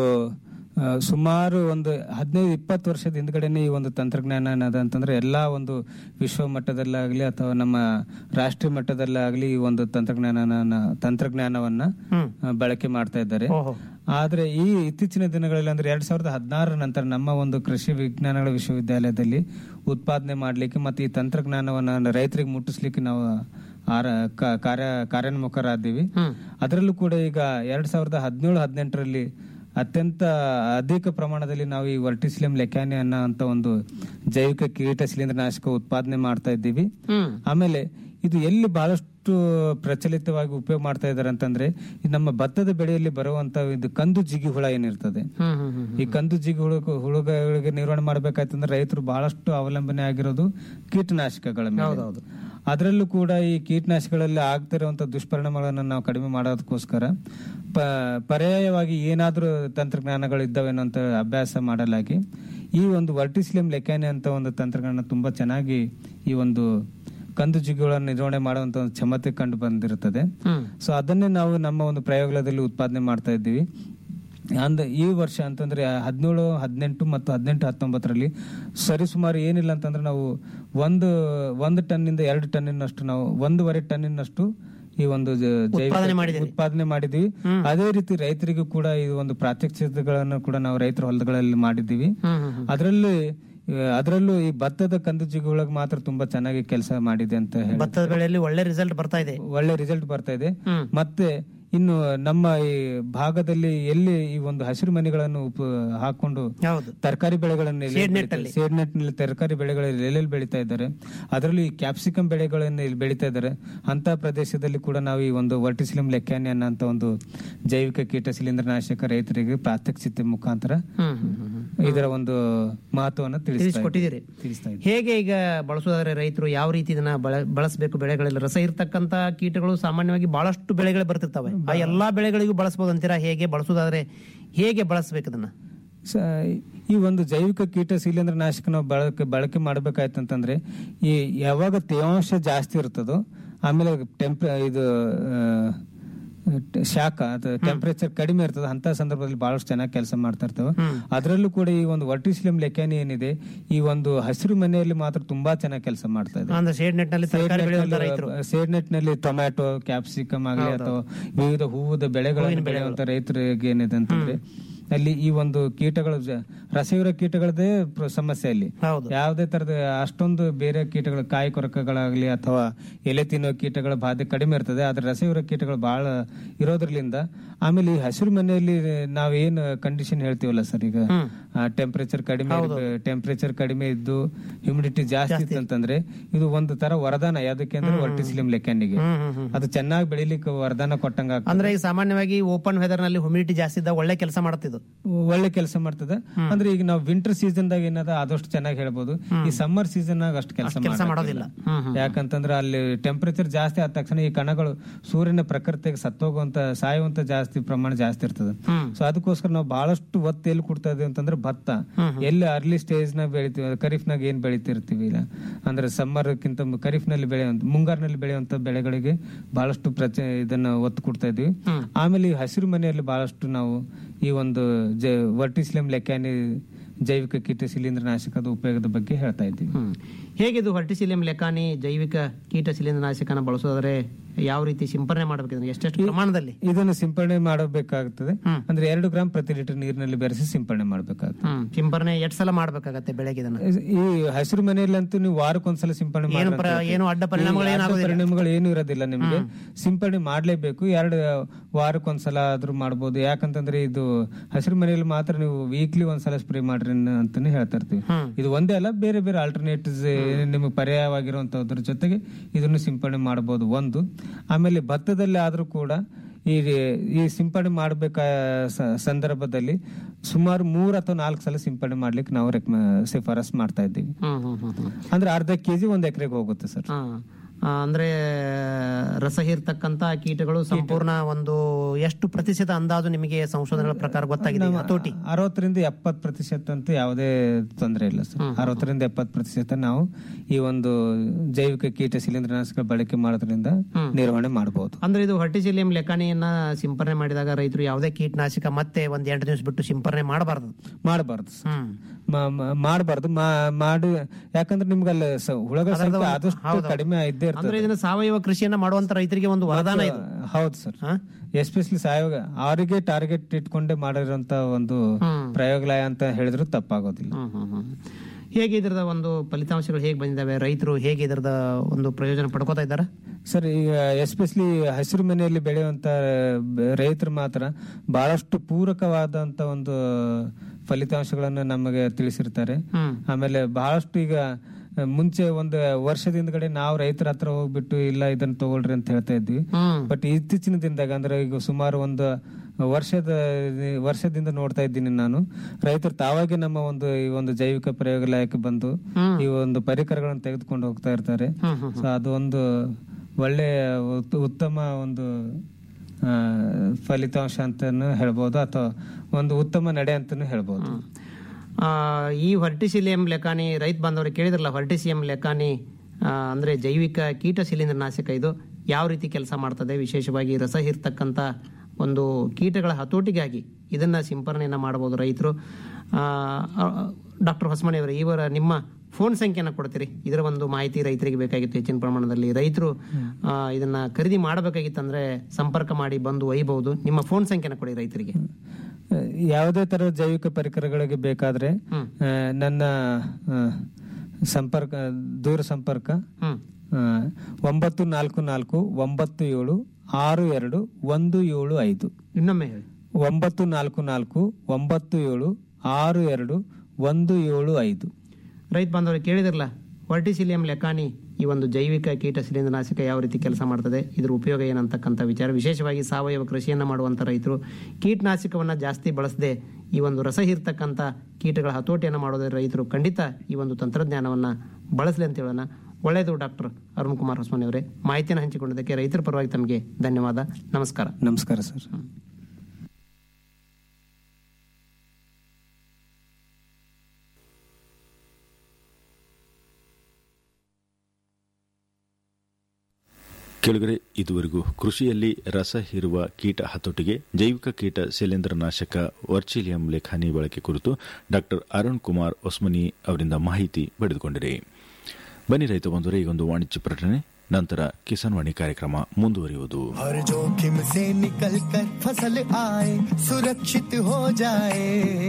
ಆ, ಸುಮಾರು ಒಂದು ಹದಿನೈದು ಇಪ್ಪತ್ತು ವರ್ಷದ ಹಿಂದ್ಗಡೆನೆ ಈ ಒಂದು ತಂತ್ರಜ್ಞಾನ ಏನದ ಅಂತಂದ್ರೆ ಎಲ್ಲಾ ಒಂದು ವಿಶ್ವ ಮಟ್ಟದಲ್ಲಾಗ್ಲಿ ಅಥವಾ ನಮ್ಮ ರಾಷ್ಟ್ರೀಯ ಮಟ್ಟದಲ್ಲಾಗ್ಲಿ ಈ ಒಂದು ತಂತ್ರಜ್ಞಾನ ತಂತ್ರಜ್ಞಾನವನ್ನ ಆ, ಬಳಕೆ ಮಾಡ್ತಾ ಇದ್ದಾರೆ ಆದ್ರೆ ಈ ಇತ್ತೀಚಿನ ದಿನಗಳಲ್ಲಿ ಅಂದ್ರೆ ಎರಡ್ ಸಾವಿರದ ಹದಿನಾರರ ನಂತರ ನಮ್ಮ ಒಂದು ಕೃಷಿ ವಿಜ್ಞಾನಗಳ ವಿಶ್ವವಿದ್ಯಾಲಯದಲ್ಲಿ ಉತ್ಪಾದನೆ ಮಾಡ್ಲಿಕ್ಕೆ ಮತ್ತೆ ಈ ತಂತ್ರಜ್ಞಾನವನ್ನ ರೈತರಿಗೆ ಮುಟ್ಟಿಸ್ಲಿಕ್ಕೆ ನಾವು ಆರ- ಕ- ಕಾರ್ಯ ಕಾರ್ಯೋನ್ಮುಖರಾದ್ದೀವಿ ಅದರಲ್ಲೂ ಕೂಡ ಈಗ ಎರಡ್ ಸಾವಿರದ ಹದಿನೇಳು ಹದಿನೆಂಟರಲ್ಲಿ ಅತ್ಯಂತ ಅಧಿಕ ಪ್ರಮಾಣದಲ್ಲಿ ನಾವು ಈ ವರ್ಟಿಸಿಲಿಯಂ ಲೆಕ್ಯಾನಿ ಅನ್ನೋ ಅಂತ ಒಂದು ಜೈವಿಕ ಕೀಟ ಶಿಲೀಂಧ್ರನಾಶಕ ಉತ್ಪಾದನೆ ಮಾಡ್ತಾ ಇದ್ದೀವಿ ಆಮೇಲೆ ಇದು ಎಲ್ಲಿ ಬಹಳಷ್ಟು ಪ್ರಚಲಿತವಾಗಿ ಉಪಯೋಗ ಮಾಡ್ತಾ ಇದಾರೆ ಅಂತಂದ್ರೆ ಈ ನಮ್ಮ ಭತ್ತದ ಬೆಳೆಯಲ್ಲಿ ಬರುವಂತ ಇದು ಕಂದು ಜಿಗಿ ಹುಳ ಏನಿರ್ತದೆ ಈ ಕಂದು ಜಿಗಿ ಹುಳ ಹುಳುಗಳಿಗೆ ನಿರ್ವಹಣೆ ಮಾಡ್ಬೇಕಾಯ್ತಂದ್ರೆ ರೈತರು ಬಹಳಷ್ಟು ಅವಲಂಬನೆ ಆಗಿರೋದು ಕೀಟನಾಶಕಗಳ ಮೇಲೆ ಅದರಲ್ಲೂ ಕೂಡ ಈ ಕೀಟನಾಶಕಗಳಲ್ಲಿ ಆಗ್ತಿರುವಂತ ದುಷ್ಪರಿಣಾಮಗಳನ್ನು ನಾವು ಕಡಿಮೆ ಮಾಡೋದಕ್ಕೋಸ್ಕರ ಪ ಪರ್ಯಾಯವಾಗಿ ಏನಾದ್ರೂ ತಂತ್ರಜ್ಞಾನಗಳು ಇದ್ದಾವೇನೋ ಅಂತ ಅಭ್ಯಾಸ ಮಾಡಲಾಗಿ ಈ ಒಂದು ವರ್ಟಿಸಿಲಿಯಂ ಲೆಕ್ಯಾನಿ ಅಂತ ಒಂದು ತಂತ್ರಜ್ಞಾನ ತುಂಬಾ ಚೆನ್ನಾಗಿ ಈ ಒಂದು ಕಂದು ಜಿಗಿಗಳನ್ನು ನಿರ್ವಹಣೆ ಮಾಡುವಂತ ಒಂದು ಕ್ಷಮತೆ ಕಂಡು ಬಂದಿರುತ್ತದೆ ಸೊ ಅದನ್ನೇ ನಾವು ನಮ್ಮ ಒಂದು ಪ್ರಯೋಗಾಲಯದಲ್ಲಿ ಉತ್ಪಾದನೆ ಮಾಡ್ತಾ ಇದ್ದೀವಿ ಅಂದ ಈ ವರ್ಷ ಅಂತಂದ್ರೆ ಹದಿನೇಳು ಹದಿನೆಂಟು ಮತ್ತು ಹದಿನೆಂಟು ಹತ್ತೊಂಬತ್ತರಲ್ಲಿ ಸರಿಸುಮಾರು ಏನಿಲ್ಲ ಅಂತಂದ್ರೆ ನಾವು ಒಂದು ಒಂದು ಟನ್ನಿಂದ ಎರಡು ಟನ್ನಿನಷ್ಟು ನಾವು ಒಂದೂವರೆ ಟನ್ನಿನಷ್ಟು ಈ ಒಂದು ಜ- ಜೈವಿಕ ಉತ್ಪಾದನೆ ಮಾಡಿದ್ವಿ ಅದೇ ರೀತಿ ರೈತರಿಗೂ ಕೂಡ ಈ ಒಂದು ಪ್ರಾತ್ಯಕ್ಷಿಕೆಗಳನ್ನು ಕೂಡ ನಾವು ರೈತರ ಹೊಲಗಳಲ್ಲಿ ಮಾಡಿದ್ದೀವಿ ಅದರಲ್ಲಿ ಅದರಲ್ಲೂ ಈ ಭತ್ತದ ಕಂದು ಜಿಗುಗಳಿಗೆ ಮಾತ್ರ ತುಂಬಾ ಚೆನ್ನಾಗಿ ಕೆಲಸ ಮಾಡಿದೆ ಅಂತ ಹೇಳಿ ಭತ್ತದ ಬೆಳೆಯಲ್ಲಿ ಒಳ್ಳೆ ರಿಸಲ್ಟ್ ಬರ್ತಾ ಇದೆ ಒಳ್ಳೆ ರಿಸಲ್ಟ್ ಬರ್ತಾ ಇದೆ ಮತ್ತೆ ಇನ್ನು ನಮ್ಮ ಈ ಭಾಗದಲ್ಲಿ ಎಲ್ಲಿ ಈ ಒಂದು ಹಸಿರು ಮನೆಗಳನ್ನು ಉಪ ಹಾಕೊಂಡು ತರಕಾರಿ ಬೆಳೆಗಳನ್ನು ಸೇಡ್ ನೆಟ್ ನಲ್ಲಿ ತರಕಾರಿ ಬೆಳೆಗಳಲ್ಲಿ ಎಲ್ಲೆಲ್ಲಿ ಬೆಳೀತಾ ಇದ್ದಾರೆ ಅದರಲ್ಲೂ ಈ ಕ್ಯಾಪ್ಸಿಕಂ ಬೆಳೆಗಳನ್ನು ಇಲ್ಲಿ ಬೆಳೀತಾ ಇದ್ದಾರೆ ಅಂತ ಪ್ರದೇಶದಲ್ಲಿ ಕೂಡ ನಾವು ಈ ಒಂದು ವರ್ಟಿಸಿಲಿಂ ಲೆಕ್ಯಾನಿ ಅನ್ನೋ ಒಂದು ಜೈವಿಕ ಕೀಟ ಶಿಲೀಂಧ್ರನಾಶಕ ರೈತರಿಗೆ ಪ್ರಾತ್ಯಕ್ಷಿತೆ ಮುಖಾಂತರ ಇದರ ಒಂದು ಮಹತ್ವವನ್ನು ತಿಳಿಸ್ತಾ ತಿಳಿಸ್ಕೊಟ್ಟಿದ್ದೀರಿ ತಿಳಿಸ್ತಾ ಇದ್ದೀವಿ. ಹೇಗೆ ಈಗ ಬಳಸೋದಾದ್ರೆ ರೈತರು ಯಾವ ರೀತಿ ಇದನ್ನ ಬಳ- ಬಳಸಬೇಕು ಬೆಳೆಗಳಲ್ಲಿ ರಸ ಇರ್ತಕ್ಕಂತ ಕೀಟಗಳು ಸಾಮಾನ್ಯವಾಗಿ ಬಹಳಷ್ಟು ಬೆಳೆಗಳು ಬರ್ತಿರ್ತವೆ ಆ ಎಲ್ಲಾ ಬೆಳೆಗಳಿಗೂ ಬಳಸಬಹುದು ಅಂತೀರಾ ಹೇಗೆ ಬಳಸೋದಾದ್ರೆ ಹೇಗೆ ಬಳಸಬೇಕು ಅದನ್ನ ಸ- ಈ ಒಂದು ಜೈವಿಕ ಕೀಟ ಶಿಲೀಂಧ್ರ ನಾಶಕ ನಾವು ಬಳಕೆ ಬಳಕೆ ಮಾಡ್ಬೇಕಾಯ್ತಂತಂದ್ರೆ ಈ ಯಾವಾಗ ತೇವಾಂಶ ಜಾಸ್ತಿ ಇರ್ತದೋ ಆಮೇಲೆ ಟೆಂಪ್ ಇದು ಆ, ಟ- ಶಾಖ ಟೆಂಪರೇಚರ್ ಕಡಿಮೆ ಇರ್ತದೆ ಅಂತ ಸಂದರ್ಭದಲ್ಲಿ ಬಹಳಷ್ಟು ಚೆನ್ನಾಗಿ ಕೆಲಸ ಮಾಡ್ತಾ ಇರ್ತವೆ ಅದರಲ್ಲೂ ಕೂಡ ಈ ಒಂದು ವರ್ಟಿಸಿಲಿಯಂ ಲೆಕ್ಯಾನಿ ಏನಿದೆ ಈ ಒಂದು ಹಸಿರು ಮನೆಯಲ್ಲಿ ಮಾತ್ರ ತುಂಬಾ ಚೆನ್ನಾಗಿ ಕೆಲಸ ಮಾಡ್ತಾ ಇದೆ ಅಂದ್ರೆ ಶೇಡ್ ನೆಟ್ ನಲ್ಲಿ ತರಕಾರಿ ಬೆಳೆಯುವಂತ ರೈತರು ಸೇಡ್ ನೆಟ್ ನಲ್ಲಿ ಟೊಮ್ಯಾಟೊ ಕ್ಯಾಪ್ಸಿಕಮ್ ಆಗಲಿ ಅಥವಾ ವಿವಿಧ ಹೂವದ ಬೆಳೆಗಳನ್ನು ಬೆಳೆಯುವಂತ ರೈತರಿಗೆ ಏನಿದೆ ಅಂತಂದ್ರೆ ಅಲ್ಲಿ ಈ ಒಂದು ಕೀಟಗಳು ಜ- ರಸಯುರ ಕೀಟಗಳದೇ ಪ್ರ- ಸಮಸ್ಯೆ ಅಲ್ಲಿ ಯಾವುದೇ ತರದ ಅಷ್ಟೊಂದು ಬೇರೆ ಕೀಟಗಳು ಕಾಯಿ ಕೊರಕಗಳಾಗ್ಲಿ ಅಥವಾ ಎಲೆ ತಿನ್ನೋ ಕೀಟಗಳ ಬಾಧೆ ಕಡಿಮೆ ಇರ್ತದೆ ಆದ್ರೆ ರಸಯುರ ಕೀಟಗಳು ಬಹಳ ಇರೋದ್ರಲಿಂದ ಆಮೇಲೆ ಈ ಹಸಿರು ಮನೆಯಲ್ಲಿ ನಾವೇನು ಕಂಡೀಷನ್ ಹೇಳ್ತೀವಲ್ಲ ಸರ್ ಈಗ ಟೆಂಪರೇಚರ್ ಕಡಿಮೆ ಟೆಂಪರೇಚರ್ ಕಡಿಮೆ ಇದ್ದು ಹ್ಯೂಮಿಡಿಟಿ ಜಾಸ್ತಿ ಇತ್ತು ಅಂತಂದ್ರೆ ಇದು ಒಂದು ತರ ವರದಾನ ಯಾವ್ದಕ್ಕೆ ಅಂದ್ರೆ ವರ್ಟಿಸಿಲಿಂ ಲೆಕ್ಕನಿಗೆ ಅದು ಚೆನ್ನಾಗಿ ಬೆಳಿಲಿಕ್ಕೆ ವರದಾನ ಕೊಟ್ಟಂಗ ಆಗ್ತದೆ. ಅಂದ್ರೆ ಈಗ ಸಾಮಾನ್ಯವಾಗಿ ಓಪನ್ ವೆದರ್ ನಲ್ಲಿ ಹ್ಯುಮಿಡಿಟಿ ಜಾಸ್ತಿ ಇದ್ದಾಗ ಒಳ್ಳೆ ಕೆಲಸ ಮಾಡುತ್ತಿದ್ದು ಒಳ್ಳೆ ಕೆಲಸ ಮಾಡ್ತದೆ ಅಂದ್ರೆ ಈಗ ನಾವು ವಿಂಟರ್ ಸೀಸನ್ ದಾಗ ಏನದ ಆದಷ್ಟು ಚೆನ್ನಾಗಿ ಹೇಳ್ಬೋದು ಈ ಸಮ್ಮರ್ ಸೀಸನ್ ನಾಗ ಅಷ್ಟು ಕೆಲಸ ಕೆಲ್ಸ ಮಾಡೋದಿಲ್ಲ. ಯಾಕಂತಂದ್ರೆ ಅಲ್ಲಿ ಟೆಂಪರೇಚರ್ ಜಾಸ್ತಿ ಆದ ತಕ್ಷಣ ಈ ಕಣಗಳು ಸೂರ್ಯನ ಪ್ರಕೃತಿಗೆ ಸತ್ತೋಗುವಂತ ಸಾಯುವಂತ ಜಾಸ್ತಿ ಪ್ರಮಾಣ ಜಾಸ್ತಿ ಇರ್ತದೆ ಸೊ ಅದಕ್ಕೋಸ್ಕರ ನಾವು ಬಹಳಷ್ಟು ಒತ್ತು ಎಲ್ಲಿ ಕೊಡ್ತಾ ಇದೀವಿ ಅಂತಂದ್ರೆ ಭತ್ತ ಎಲ್ಲಿ ಅರ್ಲಿ ಸ್ಟೇಜ್ ನಾಗ ಬೆಳಿತೀವಿ ಖರೀಫ್ ನಾಗ ಏನ್ ಬೆಳಿತಿರ್ತೀವಿ ಇಲ್ಲ ಅಂದ್ರೆ ಸಮ್ಮರ್ ಕ್ಕಿಂತ ಖರೀಫ್ ನಲ್ಲಿ ಬೆಳೆಯುವಂತ ಮುಂಗಾರಿನಲ್ಲಿ ಬೆಳೆಯುವಂತ ಬೆಳೆಗಳಿಗೆ ಬಹಳಷ್ಟು ಪ್ರಚ ಇದನ್ನ ಒತ್ತು ಕೊಡ್ತಾ ಇದೀವಿ ಆಮೇಲೆ ಈ ಹಸಿರು ಮನೆಯಲ್ಲಿ ಬಹಳಷ್ಟು ನಾವು ಈ ಒಂದು ಜ ವರ್ಟಿಸ್ಲೆಮ್ ಲೆಕ್ಯಾನಿ ಜೈವಿಕ ಕೀಟ ಶಿಲೀಂಧ್ರ ನಾಶಕದ ಉಪಯೋಗದ ಬಗ್ಗೆ ಹೇಳ್ತಾ ಇದ್ದೀವಿ ಹೇಗಿದು ಹೊರ್ಟಿಸಿಲಿಯಂ ಲೆಕಾನಿ ಜೈವಿಕ ಕೀಟ ಶಿಲೀಂಧ್ರನಾಶಕನ ಬಳಸೋದಾದ್ರೆ ಯಾವ ರೀತಿ ಸಿಂಪರಣೆ ಮಾಡಬೇಕು ಇದನ್ನ ಎಷ್ಟೆಷ್ಟು ಪ್ರಮಾಣದಲ್ಲಿ ಇದನ್ನು ಸಿಂಪಡಣೆ ಮಾಡಬೇಕಾಗುತ್ತದೆ ಅಂದ್ರೆ ಎರಡು ಗ್ರಾಮ್ ಪ್ರತಿ ಲೀಟರ್ ನೀರಿನಲ್ಲಿ ಬೆರೆಸಿ ಸಿಂಪಡಣೆ ಮಾಡಬೇಕಾಗುತ್ತೆ ಹ್ಮ್ ಸಿಂಪರಣೆ ಎಷ್ಟ್ ಸಲ ಮಾಡ್ಬೇಕಾಗತ್ತೆ ಬೆಳೆಗೆ ಇದನ್ನ ಈ ಹಸಿರು ಮನೆಯಲ್ಲಂತೂ ನೀವು ವಾರಕ್ಕೊಂದ್ಸಲ ಸಿಂಪಡಣೆ ಏನು ಮಾಡ್ರಿ ಅಂತ ಪ್ರ- ಹೇಳ್ತೀವಿ. ಏನು ಅಡ್ಡ ಪರಿಣಾಮಗಳು ಈ ಅಡ್ಡ ಏನಾಗೋದಿಲ್ಲ. ಪರಿಣಾಮಗಳು ಏನು ಇರೋದಿಲ್ಲ ನಿಮಗೆ ಸಿಂಪಡಣೆ ಮಾಡ್ಲೇಬೇಕು ಎರಡು ವಾರಕ್ಕೊಂದ್ಸಲ ಆದ್ರೂ ಮಾಡ್ಬೋದು ಯಾಕಂತಂದ್ರೆ ಇದು ಹಸಿರು ಮನೆಯಲ್ಲಿ ಮಾತ್ರ ನೀವು ವೀಕ್ಲಿ ಒಂದ್ಸಲ ಸ್ಪ್ರೇ ಮಾಡ್ರಿ ಅನ್ನ- ಅಂತಾನೆ ಹೇಳ್ತಾ ಇರ್ತೀವಿ ಇದು ಒಂದೇ ಅಲ್ಲ ಬೇರೆ ಬೇರೆ ಆಲ್ಟರ್ನೇಟಿವ್ಸ್ ನಿಮಗೆ ಪರ್ಯಾಯವಾಗಿರುವಂತದ್ರ ಜೊತೆಗೆ ಇದನ್ನು ಸಿಂಪಡಣೆ ಮಾಡಬಹುದು ಒಂದು ಆಮೇಲೆ ಭತ್ತದಲ್ಲಿ ಆದ್ರೂ ಕೂಡ ಈ ಈ ಸಿಂಪಡಣೆ ಮಾಡಬೇಕ ಸಂದರ್ಭದಲ್ಲಿ ಸುಮಾರು ಮೂರ್ ಅಥವಾ ನಾಲ್ಕು ಸಲ ಸಿಂಪಡಣೆ ಮಾಡ್ಲಿಕ್ಕೆ ನಾವು ರೆಕಮ ಶಿಫಾರಸ್ ಮಾಡ್ತಾ ಇದ್ದೀವಿ ಹ್ಮ್ ಹ್ಮ್ ಹ್ಮ್ ಹ್ಮ್ ಅಂದ್ರೆ ಅರ್ಧ ಕೆಜಿ ಒಂದ್ ಎಕರೆಗೆ ಹೋಗುತ್ತೆ ಸರ್ ಹಾ. ಆ, ಅಂದ್ರೆ ರಸ ಹೀರ್ತಕ್ಕಂತ ಕೀಟಗಳು ಸಂಪೂರ್ಣ ಒಂದು ಎಷ್ಟು ಪ್ರತಿಶತ ಅಂದಾಜು ನಿಮಗೆ ಸಂಶೋಧನೆಗಳ ಪ್ರಕಾರ ಗೊತ್ತಾಗಿದೆ ಈ ಹತೋಟಿ ಅರವತ್ತರಿಂದ ಎಪ್ಪತ್ತು ಪ್ರತಿಶತ ಅಂತೂ ಯಾವುದೇ ತೊಂದರೆ ಇಲ್ಲ ಸರ್ ಅರವತ್ತರಿಂದ ಎಪ್ಪತ್ತು ಪ್ರತಿಶತ ನಾವು ಈ ಒಂದು ಜೈವಿಕ ಕೀಟ ಶಿಲೀಂಧ್ರನಾಶಕ ಬಳಕೆ ಮಾಡೋದ್ರಿಂದ ನಿರ್ವಹಣೆ ಮಾಡಬಹುದು ಅಂದ್ರೆ ಇದು ಹೊರ್ಟಿಸಿಲಿಯಂ ಲೆಕಾನಿಯನ್ನ ಸಿಂಪರಣೆ ಮಾಡಿದಾಗ ರೈತರು ಯಾವುದೇ ಕೀಟನಾಶಕ ಮತ್ತೆ ಒಂದ್ ಎಂಟು ದಿವಸ ಬಿಟ್ಟು ಸಿಂಪರಣೆ ಮಾಡಬಾರ್ದು ಮಾಡಬಾರ್ದು ಮಾಡಬಾರ್ದು ಮಾಡಿ ಯಾಕಂದ್ರೆ ನಿಮ್ಗೆ ಅಲ್ಲಿ ಸ- ಹುಳಗಳ ಸಂಖ್ಯೆ ಆದಷ್ಟು ಕಡಿಮೆ ಇದ್ದೇ ಅಂದ್ರೆ ಇರ್ತದೆ ಇದನ್ನ ಸಾವಯವ ಕೃಷಿಯನ್ನ ಮಾಡುವಂತ ರೈತರಿಗೆ ಒಂದು ವರದಾನ ಇದು ಹೌದು ಸರ್ ಎಸ್ಪೆಷಲಿ ಸಾಯೋಗ ಅವರಿಗೆ ಟಾರ್ಗೆಟ್ ಇಟ್ಕೊಂಡೇ ಮಾಡಿರೋಂತ ಒಂದು ಪ್ರಯೋಗಾಲಯ ಅಂತ ಹೇಳಿದ್ರು ತಪ್ಪಾಗೋದಿಲ್ಲ ಹೇಗೆ ಇದರದ ಒಂದು ಫಲಿತಾಂಶಗಳು ಹೇಗೆ ಬಂದಿದ್ದಾವೆ ರೈತರು ಹೇಗೆ ಇದರದ ಒಂದು ಪ್ರಯೋಜನ ಪಡ್ಕೋತಾ ಇದ್ದಾರೆ ಸರ್ ಈಗ ಎಸ್ಪೆಷಲಿ ಹಸಿರು ಮನೆಯಲ್ಲಿ ಬೆಳೆಯುವಂತ ಬ- ರೈತರು ಮಾತ್ರ ಬಹಳಷ್ಟು ಪೂರಕವಾದಂತ ಒಂದು ಫಲಿತಾಂಶಗಳನ್ನು ನಮಗೆ ತಿಳಿಸಿರ್ತಾರೆ ಆಮೇಲೆ ಬಹಳಷ್ಟು ಈಗ ಆ, ಮುಂಚೆ ಒಂದು ವರ್ಷದಿಂದಗಡೆ ನಾವು ರೈತರ ಹತ್ರ ಹೋಗ್ಬಿಟ್ಟು ಇಲ್ಲ ಇದನ್ನ ತಗೊಳ್ರಿ ಅಂತ ಹೇಳ್ತಾ ಇದ್ವಿ ಬಟ್ ಇತ್ತೀಚಿನ ದಿನದಾಗ ಅಂದ್ರೆ ಈಗ ಸುಮಾರು ಒಂದು ವರ್ಷದ ವರ್ಷದಿಂದ ನೋಡ್ತಾ ಇದ್ದೀನಿ ನಾನು ರೈತರು ತಾವಾಗೆ ನಮ್ಮ ಒಂದು ಈ ಒಂದು ಜೈವಿಕ ಪ್ರಯೋಗಾಲಯಕ್ಕೆ ಬಂದು ಈ ಒಂದು ಪರಿಕರಗಳನ್ನು ತೆಗೆದುಕೊಂಡು ಹೋಗ್ತಾ ಇರ್ತಾರೆ ಸೊ ಅದು ಒಂದು ಒಳ್ಳೆ ಉತ್- ಉತ್ತಮ ಒಂದು ಆ, ಫಲಿತಾಂಶ ಅಂತಾನು ಹೇಳ್ಬೋದು ಅಥವಾ ಒಂದು ಉತ್ತಮ ನಡೆ ಅಂತಾನು ಹೇಳ್ಬೋದು ಆ, ಈ ಹೊರ್ಟಿಸಿಲಿಯಂ ಲೆಕಾನಿ ರೈತ ಬಾಂಧವರು ಕೇಳಿದ್ರಲ್ಲ ಹೊರ್ಟಿಸಿಯಂ ಲೆಕಾನಿ ಆ, ಅಂದ್ರೆ ಜೈವಿಕ ಕೀಟ ಶಿಲೀಂಧ್ರನಾಶಕ ಇದು ಯಾವ ರೀತಿ ಕೆಲಸ ಮಾಡ್ತದೆ ವಿಶೇಷವಾಗಿ ರಸ ಹೀರ್ತಕ್ಕಂಥ ಒಂದು ಕೀಟಗಳ ಹತೋಟಿಗಾಗಿ ಇದನ್ನ ಸಿಂಪರಣೆಯನ್ನ ಮಾಡಬಹುದು ರೈತರು ಡಾಕ್ಟರ್ ಹೊಸಮಣಿ ಅವರೇ ಇವರ ನಿಮ್ಮ ಫೋನ್ ಸಂಖ್ಯೆನ ಕೊಡ್ತೀರಿ ಇದರ ಒಂದು ಮಾಹಿತಿ ರೈತರಿಗೆ ಬೇಕಾಗಿತ್ತು ಹೆಚ್ಚಿನ ಪ್ರಮಾಣದಲ್ಲಿ ರೈತರು ಆ, ಇದನ್ನ ಖರೀದಿ ಮಾಡಬೇಕಾಗಿತ್ತಂದ್ರೆ ಸಂಪರ್ಕ ಮಾಡಿ ಬಂದು ಒಯ್ಯಬಹುದು ನಿಮ್ಮ ಫೋನ್ ಸಂಖ್ಯೆನ ಕೊಡಿ ರೈತರಿಗೆ ಯಾವುದೇ ತರದ ಜೈವಿಕ ಪರಿಕರಗಳಿಗೆ ಬೇಕಾದ್ರೆ ಆ, ನನ್ನ ಆ, ಸಂಪರ್ಕ ದೂರ ಸಂಪರ್ಕ ಆ, ಒಂಬತ್ತು ನಾಲ್ಕು ನಾಲ್ಕು ಒಂಬತ್ತು ಏಳು ಆರು ಎರಡು ಒಂದು ಏಳು ಐದು ಇನ್ನೊಮ್ಮೆ ಹೇಳಿ ಒಂಬತ್ತು ನಾಲ್ಕು ನಾಲ್ಕು ಒಂಬತ್ತು ಏಳು ಆರು ಎರಡು ಒಂದು ಏಳು ಐದು ರೈತ ಬಾಂಧವರು ಕೇಳಿದಿರಲ್ಲ ವರ್ಟಿಸಿಲಿಯಂ ಲೆಕಾನಿ ಈ ಒಂದು ಜೈವಿಕ ಕೀಟ ಶಿಲೀಂಧ್ರನಾಶಕ ಯಾವ ರೀತಿ ಕೆಲಸ ಮಾಡ್ತದೆ ಇದ್ರ ಉಪಯೋಗ ಏನಂತಕ್ಕಂಥ ವಿಚಾರ ವಿಶೇಷವಾಗಿ ಸಾವಯವ ಕೃಷಿಯನ್ನು ಮಾಡುವಂಥ ರೈತರು ಕೀಟನಾಶಕವನ್ನು ಜಾಸ್ತಿ ಬಳಸದೆ ಈ ಒಂದು ರಸ ಹೀರ್ತಕ್ಕಂಥ ಕೀಟಗಳ ಹತೋಟಿಯನ್ನು ಮಾಡೋದ್ರ ರೈತರು ಖಂಡಿತ ಈ ಒಂದು ತಂತ್ರಜ್ಞಾನವನ್ನು ಬಳಸಲಿ ಅಂತ ಹೇಳೋಣ ಒಳ್ಳೆಯದು ಡಾಕ್ಟರ್ ಅರುಣ್ ಕುಮಾರ್ ಹೊಸ್ಮನಿ ಅವರೇ ಮಾಹಿತಿಯನ್ನು ಹಂಚಿಕೊಂಡಿದ್ದಕ್ಕೆ ರೈತರ ಪರವಾಗಿ ತಮಗೆ ಧನ್ಯವಾದ ನಮಸ್ಕಾರ ನಮಸ್ಕಾರ ಸರ್ ಕೆಳಗರೆ ಇದುವರೆಗೂ ಕೃಷಿಯಲ್ಲಿ ರಸ ಹೀರುವ ಕೀಟ ಹತೋಟಿಗೆ ಜೈವಿಕ ಕೀಟ ಶಿಲೀಂಧ್ರನಾಶಕ ವರ್ಚಿಲಿಯಂ ಲೇಖಾನಿ ಬಳಕೆ ಕುರಿತು ಡಾಕ್ಟರ್ ಅರುಣ್ ಕುಮಾರ್ ಒಸ್ಮನಿ ಅವರಿಂದ ಮಾಹಿತಿ ಪಡೆದುಕೊಂಡಿರಿ ಬನ್ನಿ ರೈತ ಬಂದರೆ ಈಗೊಂದು ವಾಣಿಜ್ಯ ಪ್ರಕಟಣೆ ನಂತರ ಕಿಸಾನ್ ವಾಣಿ ಕಾರ್ಯಕ್ರಮ ಮುಂದುವರಿಯುವುದು हर जोखिम से निकल कर फसल आए सुरक्षित हो जाए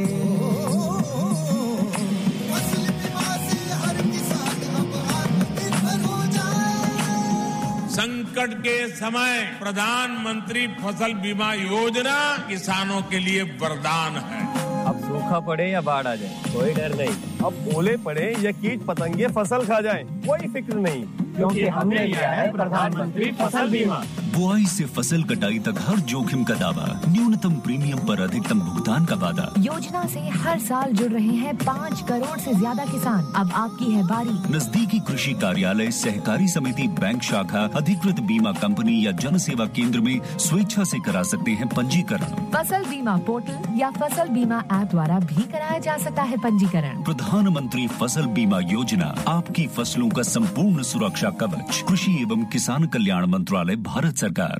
फसल बीमा से हर किसान अब आत्मनिर्भर हो जाए संकट के समय प्रधानमंत्री फसल बीमा योजना किसानों के लिए वरदान है अब सूखा पड़े या बाढ़ आ जाए कोई डर नहीं अब ओले पड़े या कीट पतंगे फसल खा जाए कोई फिक्र नहीं क्योंकि हमने लिया है प्रधानमंत्री फसल बीमा बुआई से फसल कटाई तक हर जोखिम का दावा न्यूनतम प्रीमियम पर अधिकतम भुगतान का वादा योजना से हर साल जुड़ रहे हैं पाँच करोड़ से ज्यादा किसान अब आपकी है बारी नजदीकी कृषि कार्यालय सहकारी समिति बैंक शाखा अधिकृत बीमा कंपनी या जन सेवा केंद्र में स्वेच्छा से करा सकते हैं पंजीकरण फसल बीमा पोर्टल या फसल बीमा ऐप द्वारा भी कराया जा सकता है पंजीकरण प्रधानमंत्री फसल बीमा योजना आपकी फसलों का संपूर्ण सुरक्षा कवच कृषि एवं किसान कल्याण मंत्रालय भारत सरकार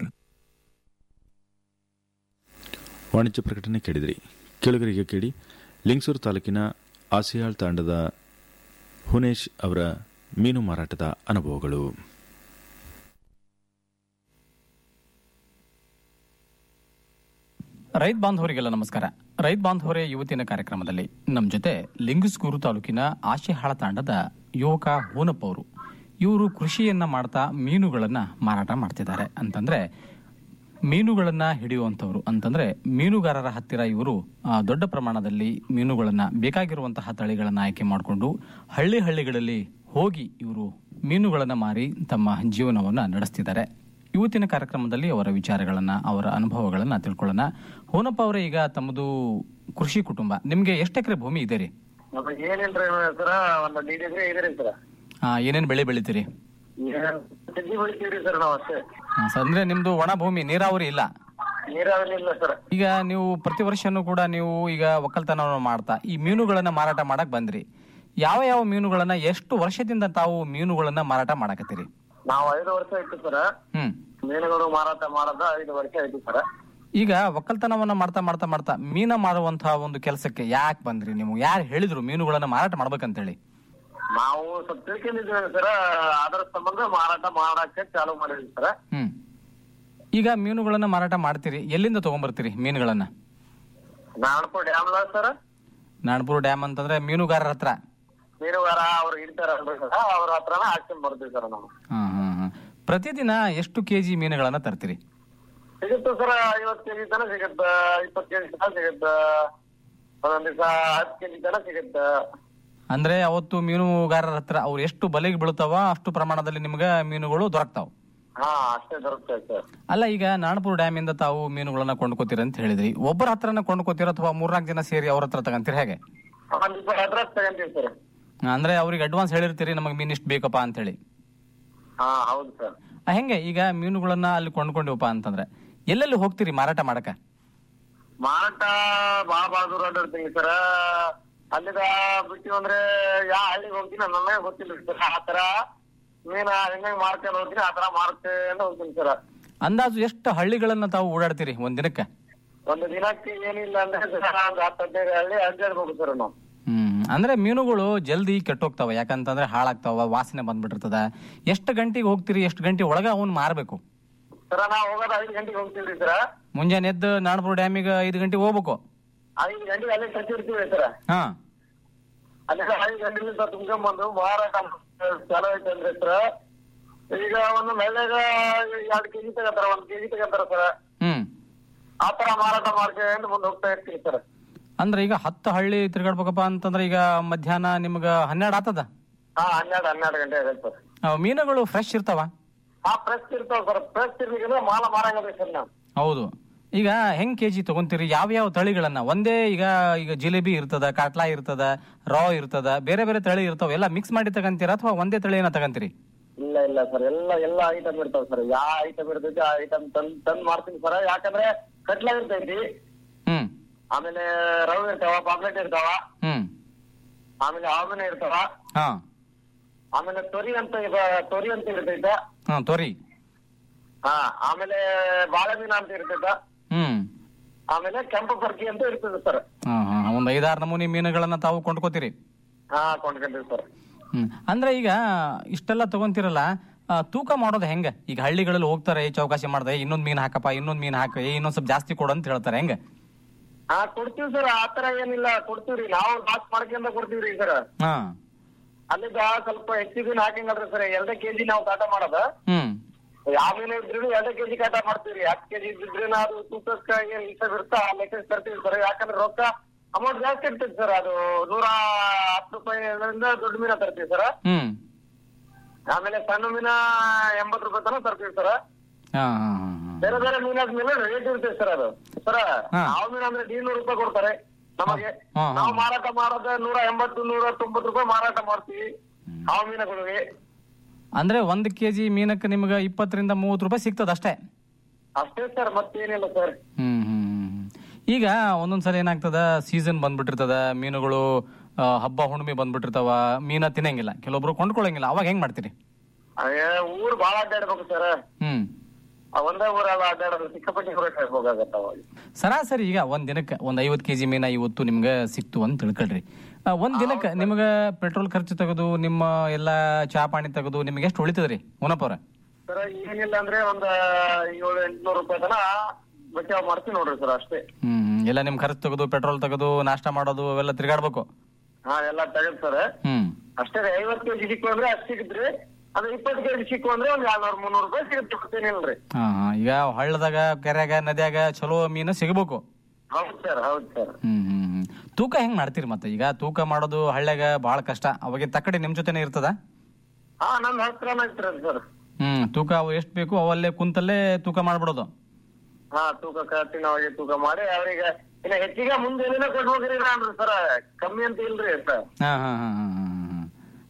ವಾಣಿಜ್ಯ ಪ್ರಕಟಣೆ ಕೇಳಿದ್ರಿ ಕೆಳಗರಿಗೆ ಕೇಳಿ ಲಿಂಗಸೂರು ತಾಲೂಕಿನ ಆಸಿಯಾಳ್ ತಾಂಡದ ಹುನೇಶ್ ಅವರ ಮೀನು ಮಾರಾಟದ ಅನುಭವಗಳು ರೈತ ಬಾಂಧವರಿಗೆಲ್ಲ ನಮಸ್ಕಾರ ರೈತ ಬಾಂಧವರೇ ಇವತ್ತಿನ ಕಾರ್ಯಕ್ರಮದಲ್ಲಿ ನಮ್ಮ ಜೊತೆ ಲಿಂಗಸ್ಗೂರು ತಾಲೂಕಿನ ಆಶೆಹಾಳ ತಾಂಡದ ಯುವಕ ಹೂನಪ್ಪ ಅವರು ಇವರು ಕೃಷಿಯನ್ನ ಮಾಡ್ತಾ ಮೀನುಗಳನ್ನ ಮಾರಾಟ ಮಾಡ್ತಿದ್ದಾರೆ ಅಂತಂದ್ರೆ ಮೀನುಗಳನ್ನ ಹಿಡಿಯುವಂಥವ್ರು ಅಂತಂದ್ರೆ ಮೀನುಗಾರರ ಹತ್ತಿರ ಇವರು ಆ, ದೊಡ್ಡ ಪ್ರಮಾಣದಲ್ಲಿ ಮೀನುಗಳನ್ನ ಬೇಕಾಗಿರುವಂತಹ ತಳಿಗಳನ್ನ ಆಯ್ಕೆ ಮಾಡಿಕೊಂಡು ಹಳ್ಳಿ ಹಳ್ಳಿಗಳಲ್ಲಿ ಹೋಗಿ ಇವರು ಮೀನುಗಳನ್ನ ಮಾರಿ ತಮ್ಮ ಜೀವನವನ್ನ ನಡೆಸ್ತಿದ್ದಾರೆ ಇವತ್ತಿನ ಕಾರ್ಯಕ್ರಮದಲ್ಲಿ ಅವರ ವಿಚಾರಗಳನ್ನ ಅವರ ಅನುಭವಗಳನ್ನ ತಿಳ್ಕೊಳ್ಳೋಣ ಹೋನಪ್ಪ ಅವರೇ ಈಗ ತಮ್ಮದು ಕೃಷಿ ಕುಟುಂಬ ನಿಮ್ಗೆ ಎಷ್ಟು ಎಕರೆ ಭೂಮಿ ಇದೆ ರೀ ನಮಗೆ ಏನಿಲ್ರಿ ಸರ ಒಂದು ಡಿ ಡಿಗ್ರಿ ಇದೆ ರೀ ಸರ ಆ, ಏನೇನ್ ಬೆಳೆ ಬೆಳಿತೀರಿ ಸಜ್ಜಿ ಬೆಳಿತೀವ್ರಿ ಸರ್ ನಾವ್ ಅಷ್ಟೇ ಹಾ, ಸರ್, ಅಂದ್ರೆ ನಿಮ್ದು ಒಣ ಭೂಮಿ ನೀರಾವರಿ ಇಲ್ಲ ನೀರಾವರಿ ಇಲ್ಲ ಸರ್ ಈಗ ನೀವು ಪ್ರತಿ ವರ್ಷನೂ ಕೂಡ ನೀವು ಈಗ ಒಕ್ಕಲ್ತನವನ್ನು ಮಾಡ್ತಾ ಈ ಮೀನುಗಳನ್ನ ಮಾರಾಟ ಮಾಡಕ್ ಬಂದ್ರಿ ಯಾವ ಯಾವ ಮೀನುಗಳನ್ನ ಎಷ್ಟು ವರ್ಷದಿಂದ ತಾವು ಮೀನುಗಳನ್ನ ಮಾರಾಟ ಮಾಡಕತ್ತೀರಿ ನಾವ್ ಐದು ವರ್ಷ ಆಯ್ತು ಸರ್ ಹ್ಮ್ ಮೀನುಗಳು ಮಾರಾಟ ಮಾಡೋದ ಐದು ವರ್ಷ ಆಯ್ತು ಸರ್ ಈಗ ಒಕ್ಕಲ್ತನವನ್ನ ಮಾಡ್ತಾ ಮಾಡ್ತಾ ಮಾಡ್ತಾ ಮೀನ ಮಾರುವಂತಹ ಒಂದು ಕೆಲಸಕ್ಕೆ ಯಾಕೆ ಬಂದ್ರಿ ನೀವು ಯಾರು ಹೇಳಿದ್ರು ಮೀನುಗಳನ್ನ ಮಾರಾಟ ಮಾಡ್ಬೇಕಂತೇಳಿ ನಾವು ಸ್ವಲ್ಪ ತಿಳ್ಕೊಂಡಿದ್ದೀವಿ ಸರ್ ಅದರ ಸಂಬಂಧ ಮಾರಾಟ ಮಾಡಕ್ಕೆ ಚಾಲು ಮಾಡಿದ್ವಿ ಸರ್ ಹ್ಮ್ ಈಗ ಮೀನುಗಳನ್ನ ಮಾರಾಟ ಮಾಡ್ತೀರಿ ಎಲ್ಲಿಂದ ತಗೊಂಡ್ಬರ್ತೀರಿ ಮೀನುಗಳನ್ನ Nanapura dam sir Nanapura dam ಅಂತಂದ್ರೆ ಮೀನುಗಾರರ ಹತ್ರ ಮೀನುಗಾರ ಅವ್ರು ಹಿಡಿತಾರಲ್ರಿ ಸರ್ ಅವ್ರ ಹತ್ರನ ಹಾಕ್ಕೊಂಡ್ ಬರ್ತೀವಿ ಸರ್ ನಾವು ಹ್ಮ್ ಹ್ಮ್ ಹ್ಮ್ ಪ್ರತಿದಿನ ಎಷ್ಟು ಕೆಜಿ ಮೀನುಗಳನ್ನ ತರ್ತೀರಿ ಸಿಗುತ್ತೆ ಸರ್ ಐವತ್ತು ಕೆಜಿ ತನ ಸಿಗುತ್ತೆ ಇಪ್ಪತ್ತು ಕೆಜಿ ತನ ಸಿಗುತ್ತೆ ಒಂದೊಂದ್ ದಿವಸ ಹತ್ತು ಕೆಜಿ ತನ ಸಿಗುತ್ತೆ ಅಂದ್ರೆ ಅವತ್ತು ಮೀನುಗಾರರ ಹತ್ರ ಅವ್ರು ಎಷ್ಟು ಬಲೆಗೆ ಬೀಳ್ತಾವ ಅಷ್ಟು ಪ್ರಮಾಣದಲ್ಲಿ ನಿಮ್ಗೆ ಮೀನುಗಳು ದೊರಕ್ತಾವ ಹಾ ಅಷ್ಟೇ ದೊರಕುತ್ತೆ ಸರ್ ಅಲ್ಲ ಈಗ ನಾಣಪುರ ಡ್ಯಾಮ್ ಇಂದ ತಾವು ಮೀನುಗಳನ್ನ ಕೊಂಡ್ಕೋತೀರ ಅಂತ ಹೇಳಿದ್ರಿ ಒಬ್ಬರ ಹತ್ರನ ಕೊಂಡ್ಕೋತೀರ ಅಥವಾ ಮೂರ್ನಾಲ್ಕು ಜನ ಸೇರಿ ಅವ್ರ ಹತ್ರ ತಗಂತೀರ ಹೇಗೆ ಒಂದ್ ಇಪ್ಪತ್ತು ಅಡ್ರೆಸ್ ತಗೊಂತೀವಿ ಸರ್ ಅಂದ್ರೆ ಅವ್ರಿಗೆ ಅಡ್ವಾನ್ಸ್ ಹೇಳಿರ್ತೀರಿ ನಮಗೆ ಮೀನ್ ಇಷ್ಟು ಬೇಕಪ್ಪ ಅಂತ ಹೇಳಿ ಹಾ ಹೌದು ಸರ್ ಆ, ಹೆಂಗೆ ಈಗ ಮೀನುಗಳನ್ನ ಅಲ್ಲಿ ಕೊಂಡ್ಕೊಂಡಿವಪ್ಪ ಅಂತಂದ್ರೆ ಎಲ್ಲೆಲ್ಲಿ ಹೋಗ್ತೀರಿ ಮಾರಾಟ ಮಾಡಕ ಮಾರಾಟ ಬಾಳ ಬಾಳ ದೂರ ಅಡ್ಡಾಡ್ತೀನಿ ಸರ್ ಅಲ್ಲಿದ ಬಿಟ್ಟಿವಿ ಅಂದ್ರೆ ಯಾವ ಹಳ್ಳಿಗೆ ಹೋಗ್ತೀನಿ ನನಗೆ ಗೊತ್ತಿಲ್ಲ ಸರ್ ಆ ತರ ಮೀನ ಹೆಂಗ್ ಮಾರ್ಕೊಂಡು ಹೋಗ್ತೀನಿ ಆ ತರ ಮಾರ್ಕೊಂಡು ಹೋಗ್ತೀನಿ ಸರ್ ಅಂದಾಜು ಎಷ್ಟು ಹಳ್ಳಿಗಳನ್ನ ತಾವು ಓಡಾಡ್ತೀರಿ ಒಂದ್ ದಿನಕ್ಕೆ ಒಂದು ದಿನಕ್ಕೆ ಏನಿಲ್ಲ ಅಂದ್ರೆ ಸರ್ ಒಂದು ಹತ್ತು ಹದಿನೈದು ಹಳ್ಳಿ ಅಡ್ಡಾಡ್ಬೇಕು ಸರ್ ನಾವು ಹ್ಮ್ ಅಂದ್ರೆ ಮೀನುಗಳು ಜಲ್ದಿ ಕೆಟ್ಟೋಗ್ತಾವ ಯಾಕಂತಂದ್ರೆ ಹಾಳಾಗ್ತಾವ ವಾಸನೆ ಬಂದ್ಬಿಟ್ಟಿರ್ತದ ಎಷ್ಟು ಗಂಟೆಗೆ ಹೋಗ್ತೀರಿ ಎಷ್ಟು ಗಂಟೆ ಒಳಗ ಅವ್ನ್ ಮಾರ್ಬೇಕು ಸರ್ ನಾವು ಹೋಗೋದು ಐದು ಗಂಟೆಗೆ ಹೋಗ್ತೀವಿ ಸರ್ ಮುಂಜಾನೆ ಎದ್ದು ನಾಣಪುರ ಡ್ಯಾಮಿಗೆ ಐದು ಗಂಟೆಗೆ ಹೋಗ್ಬೇಕು ಐದು ಗಂಟೆಗೆ ಅಲ್ಲಿ ಕಟ್ಟಿರ್ತೀವಿ ಸರ್ ಹಾ ಅಲ್ಲಿ ಐದು ಗಂಟೆಲಿಂದ ತುಂಬ್ಕೊಂಡ್ಬಂದು ಮಾರಾಟ ಚಾಲು ಐತೆ ಅಂದ್ರೆ ಸರ್ ಈಗ ಒಂದು ಮಳೆಗ ಎರಡು ಕೆಜಿ ತಗೋತಾರ ಒಂದ್ ಕೆಜಿ ತಗೋತಾರ ಸರ್ ಹ್ಮ್ ಆ ತರ ಮಾರಾಟ ಮಾಡ್ಕೊಂಡು ಮುಂದೆ ಹೋಗ್ತಾ ಇರ್ತೀವಿ ಸರ್ ಅಂದ್ರೆ ಈಗ ಹತ್ತು ಹಳ್ಳಿ ತಿರ್ಗಾಡ್ಬೇಕಪ್ಪ ಅಂತಂದ್ರೆ ಈಗ ಮಧ್ಯಾಹ್ನ ನಿಮ್ಗ ಹನ್ನೆರಡು ಆತದ ಹಾ ಹನ್ನೆರಡು ಹನ್ನೆರಡು ಗಂಟೆ ಆಗತ್ತೆ ಸರ್ ಆ, ಮೀನುಗಳು ಫ್ರೆಶ್ ಇರ್ತಾವ ಹಾ ಫ್ರೆಶ್ ಇರ್ತಾವ ಸರ್ ಫ್ರೆಶ್ ಇರ್ಲಿಕ್ಕೆ ಮಾಲ ಮಾರಂಗದ್ರಿ ಸರ್ ನಾವು ಹೌದು ಈಗ ಹೆಂಗ್ ಕೆಜಿ ತಗೊಂತೀರಿ ಯಾವ ಯಾವ ತಳಿಗಳನ್ನ ಒಂದೇ ಈಗ ಈಗ ಜಿಲೇಬಿ ಇರ್ತದ ಕಾಟ್ಲಾ ಇರ್ತದ ರಾ ಇರ್ತದ ಬೇರೆ ಬೇರೆ ತಳಿ ಇರ್ತಾವ ಎಲ್ಲ ಮಿಕ್ಸ್ ಮಾಡಿ ತಗಂತೀರಾ ಅಥವಾ ಒಂದೇ ತಳಿಯನ್ನ ತಗಂತೀರಿ ಇಲ್ಲ ಇಲ್ಲ ಸರ್ ಎಲ್ಲ ಎಲ್ಲ ಐಟಮ್ ಇರ್ತಾವ ಸರ್ ಯಾವ ಐಟಮ್ ಇರ್ತೈತಿ ಆ ಐಟಮ್ ತಂದ್ ತಂದ್ ಮಾಡ್ತೀನಿ ಸರ್ ಯಾಕಂದ್ರೆ ಕಟ್ಲ ಇರ್ತೈತಿ ಹ್ಮ್ ಆಮೇಲೆ ರವೆ ಇರ್ತಾವ ಪಾಪ್ಲೆಟ್ ಇರ್ತಾವ ಹ್ಮ್ ಆಮೇಲೆ ಆಮನೆ ಇರ್ತಾವ ಹಾ ಆಮೇಲೆ ತೊರಿ ಅಂತ ಇದ- ತೊರಿ ಅಂತ ಇರ್ತೈತೆ ಹಾ ತೊರಿ ಹಾ ಆಮೇಲೆ ಬಾಳೆಮೀನ ಅಂತ ಇರ್ತೈತ ಹ್ಮ್ ಆಮೇಲೆ ಕೆಂಪು ಪರ್ಕಿ ಅಂತ ಇರ್ತದೆ ಸರ್ ಹಾ ಹಾ ಒಂದ್ ಐದಾರು ನಮೂನಿ ಮೀನುಗಳನ್ನ ತಾವು ಕೊಂಡ್ಕೋತೀರಿ ಹಾ ಕೊಂಡ್ಕೊಂಡಿವಿ ಸರ್ ಹ್ಮ್ ಅಂದ್ರೆ ಈಗ ಇಷ್ಟೆಲ್ಲ ತಗೊಂತಿರಲ್ಲ ಆ, ತೂಕ ಮಾಡೋದು ಹೆಂಗ ಈಗ ಹಳ್ಳಿಗಳಲ್ಲಿ ಹೋಗ್ತಾರೆ ಚೌಕಾಸಿ ಮಾಡ್ದೆ ಇನ್ನೊಂದ್ ಮೀನ್ ಹಾಕಪ್ಪ ಇನ್ನೊಂದ್ ಮೀನ್ ಹಾಕ ಏ ಇನ್ನೊಂದ್ ಸ್ವಲ್ಪ ಜಾಸ್ತಿ ಕೊಡು ಅಂತ ಹೇಳ್ತಾರೆ ಹೆಂಗ ಹಾ ಕೊಡ್ತೀವಿ ಸರ್ ಆತರ ಏನಿಲ್ಲ ಕೊಡ್ತೀವ್ರಿ ನಾವು ಲಾಸ್ ಮಾಡ್ಕೊಂಡ ಕೊಡ್ತೀವ್ರಿ ಸರ್ ಹಾ ಅಲ್ಲಿದ್ದ ಸ್ವಲ್ಪ ಹೆಚ್ಚಿಗೆ ಹಾಕಂಗಲ್ರಿ ಸರ್ ಎರಡೇ ಕೆಜಿ ನಾವು ಕಾಟ ಮಾಡೋದ ಹ್ಮ್ ಯಾವ ಮೀನು ಇದ್ರು ಎರಡೇ ಕೆಜಿ ಕಾಟ ಮಾಡ್ತೀವ್ರಿ ಹತ್ತು ಕೆಜಿ ಇದ್ರೆ ಅದು ತೂಕಕ್ಕೆ ಏನ್ ಹಿಸಾಬ್ ಇರುತ್ತ ಆ ಲೆಕ್ಕ ತರ್ತೀವಿ ಸರ್ ಯಾಕಂದ್ರೆ ರೊಕ್ಕ ಅಮೌಂಟ್ ಜಾಸ್ತಿ ಇರ್ತೈತಿ ಸರ್ ಅದು ನೂರ ಹತ್ತು ರೂಪಾಯಿಯಿಂದ ದೊಡ್ಡ ಮೀನ ತರ್ತೀವಿ ಸರ್ ಹ್ಮ್ ಆಮೇಲೆ ಸಣ್ಣ ಮೀನ ಎಂಬತ್ತು ರೂಪಾಯಿ ತನಕ ತರ್ತೀವಿ ಸರ್ ಹಾ ಹಾ ಹಾ ಬೇರೆ ಬೇರೆ ಮೀನಾದ ಮೇಲೆ ರೇಟ್ ಇರ್ತೈತೆ ಸರ್ ಅದು ಸರ್ ಹಾ. ಯಾವ ಮೀನು ಅಂದ್ರೆ ಇನ್ನೂರು ರೂಪಾಯಿ ಕೊಡ್ತಾರೆ ನಮಗೆ ಹಾ, ಹಾ. ನಾವು ಮಾರಾಟ ಮಾಡೋದ ನೂರ ಎಂಬತ್ತು ನೂರ ತೊಂಬತ್ತು ರೂಪಾಯಿ ಮಾರಾಟ ಮಾಡ್ತೀವಿ ಆ ಮೀನುಗಳಿಗೆ ಅಂದ್ರೆ ಒಂದ್ ಕೆಜಿ ಮೀನಕ್ಕೆ ನಿಮ್ಗೆ ಇಪ್ಪತ್ತರಿಂದ ಮೂವತ್ತು ರೂಪಾಯಿ ಸಿಗ್ತದ ಅಷ್ಟೇ ಅಷ್ಟೇ ಸರ್ ಮತ್ತೇನಿಲ್ಲ ಸರ್ ಹ್ಮ್ ಹ್ಮ್ ಹ್ಮ್, ಹ್ಮ್. ಈಗ ಒಂದೊಂದ್ಸಲ ಏನಾಗ್ತದ ಸೀಸನ್ ಬಂದ್ಬಿಟ್ಟಿರ್ತದ ಮೀನುಗಳು ಆ, ಹಬ್ಬ ಹುಣ್ಣಿಮೆ ಬಂದ್ಬಿಟ್ಟಿರ್ತಾವ ಮೀನ ತಿನ್ನಂಗಿಲ್ಲ ಕೆಲವೊಬ್ರು ಕೊಂಡ್ಕೊಳಂಗಿಲ್ಲ ಅವಾಗ ಹೆಂಗ್ ಮಾಡ್ತೀರಿ ಅಯ್ಯ, ಊರ್ ಬಾಳ ಅಡ್ಡಾಡ್ಬೇಕು ಸರ್ ಹ್ಮ್ ಒಂದೇ ಊರಾಗ ಅಡ್ಡಾಡೋದು ಸಿಕ್ಕಾಪಟ್ಟೆ ರೇಟ್ ಹೋಗಾಗತ್ತ ಅವಾಗ ಸರಾಸರಿ ಈಗ ಒಂದ್ ದಿನಕ್ಕೆ ಒಂದ್ ಐವತ್ ಕೆಜಿ ಮೀನ ಇವತ್ತು ನಿಮ್ಗೆ ಸಿಕ್ತು ಅಂತ ತಿಳ್ಕೊಳ್ರಿ ಆ, ಒಂದ್ ದಿನಕ್ಕೆ ನಿಮ್ಗ ಪೆಟ್ರೋಲ್ ಖರ್ಚು ತೆಗೆದು ನಿಮ್ಮ ಎಲ್ಲಾ ಚಾ ಪಾಣಿ ತೆಗೆದು ನಿಮ್ಗೆ ಎಷ್ಟು ಉಳಿತದ್ರಿ ಮುನಪ್ಪವ್ರ ಸರ್ ಏನಿಲ್ಲ ಅಂದ್ರೆ ಒಂದ್ ಏಳು ಎಂಟ್ನೂರು ರೂಪಾಯಿ ತನ ಬಚಾವ್ ಮಾಡ್ತೀವಿ ನೋಡ್ರಿ ಸರ್ ಅಷ್ಟೇ ಹ್ಮ್ ಹ್ಮ್. ಎಲ್ಲ ನಿಮ್ ಖರ್ಚು ತೆಗೆದು ಪೆಟ್ರೋಲ್ ತೆಗೆದು ನಾಷ್ಟ ಮಾಡೋದು ಅವೆಲ್ಲ ತಿರ್ಗಾಡ್ಬೇಕು ಹಾ ಎಲ್ಲ ತೆಗದ್ ಸರ್ ಹ್ಮ್ ಅಷ್ಟೇ ರೀ ಐವತ್ತು ಕೆಜಿ ಸಿಕ್ಕು ಅಂದ್ರೆ ಅಷ್ಟ್ ಸಿಗತ್ರಿ ಅದು ಇಪ್ಪತ್ತು ಕೆಜಿ ಸಿಕ್ಕು ಅಂದ್ರೆ ಒಂದ್ ಎರಡ್ನೂರ್ ಮುನ್ನೂರು ರೂಪಾಯಿ ಸಿಗುತ್ತೆ ಮತ್ತೇನಿಲ್ರಿ ಹಾ ಹಾ ಈಗ ಹಳ್ಳದಾಗ ಕೆರೆಯಾಗ ನದಿಯಾಗ ಚಲೋ ಮೀನು ಸಿಗಬೇಕು ಹೌದ್ ಸರ್ ಹೌದ್ ಸರ್ ಹ್ಮ್ ಹ್ಮ್ ಹ್ಮ್. ತೂಕ ಹೆಂಗ್ ಮಾಡ್ತೀರಿ ಮತ್ತೆ ಈಗ ತೂಕ ಮಾಡೋದು ಹಳ್ಳ್ಯಾಗ ಬಹಳ ಕಷ್ಟ ಅವಾಗ ತಕ್ಕಡಿ ನಿಮ್ ಜೊತೆನೆ ಇರ್ತದ ಹಾ ನಮ್ ಹತ್ರನ ಐತ್ರಿ ಸರ್ ಹ್ಮ್ ತೂಕ ಅವು ಎಷ್ಟ್ ಬೇಕು ಅವಲ್ಲೇ ಕುಂತಲ್ಲೇ ತೂಕ ಮಾಡ್ಬಿಡೋದು ಹಾ ತೂಕ ಕಠಿಣವಾಗಿ ತೂಕ ಮಾಡಿ ಅವ್ರಿಗೆ ಇನ್ನ ಹೆಚ್ಚಿಗೆ ಮುಂದೆ ಏನೇನೋ ಕೊಟ್ಟು ಹೋಗಿರಿ ಅಂದ್ರಿ ಸರ್ ಕಮ್ಮಿ ಅಂತ ಇಲ್ರಿ ಸರ್ ಹಾ ಹಾ ಹಾ ಹಾ ಹಾ, ಹಾ.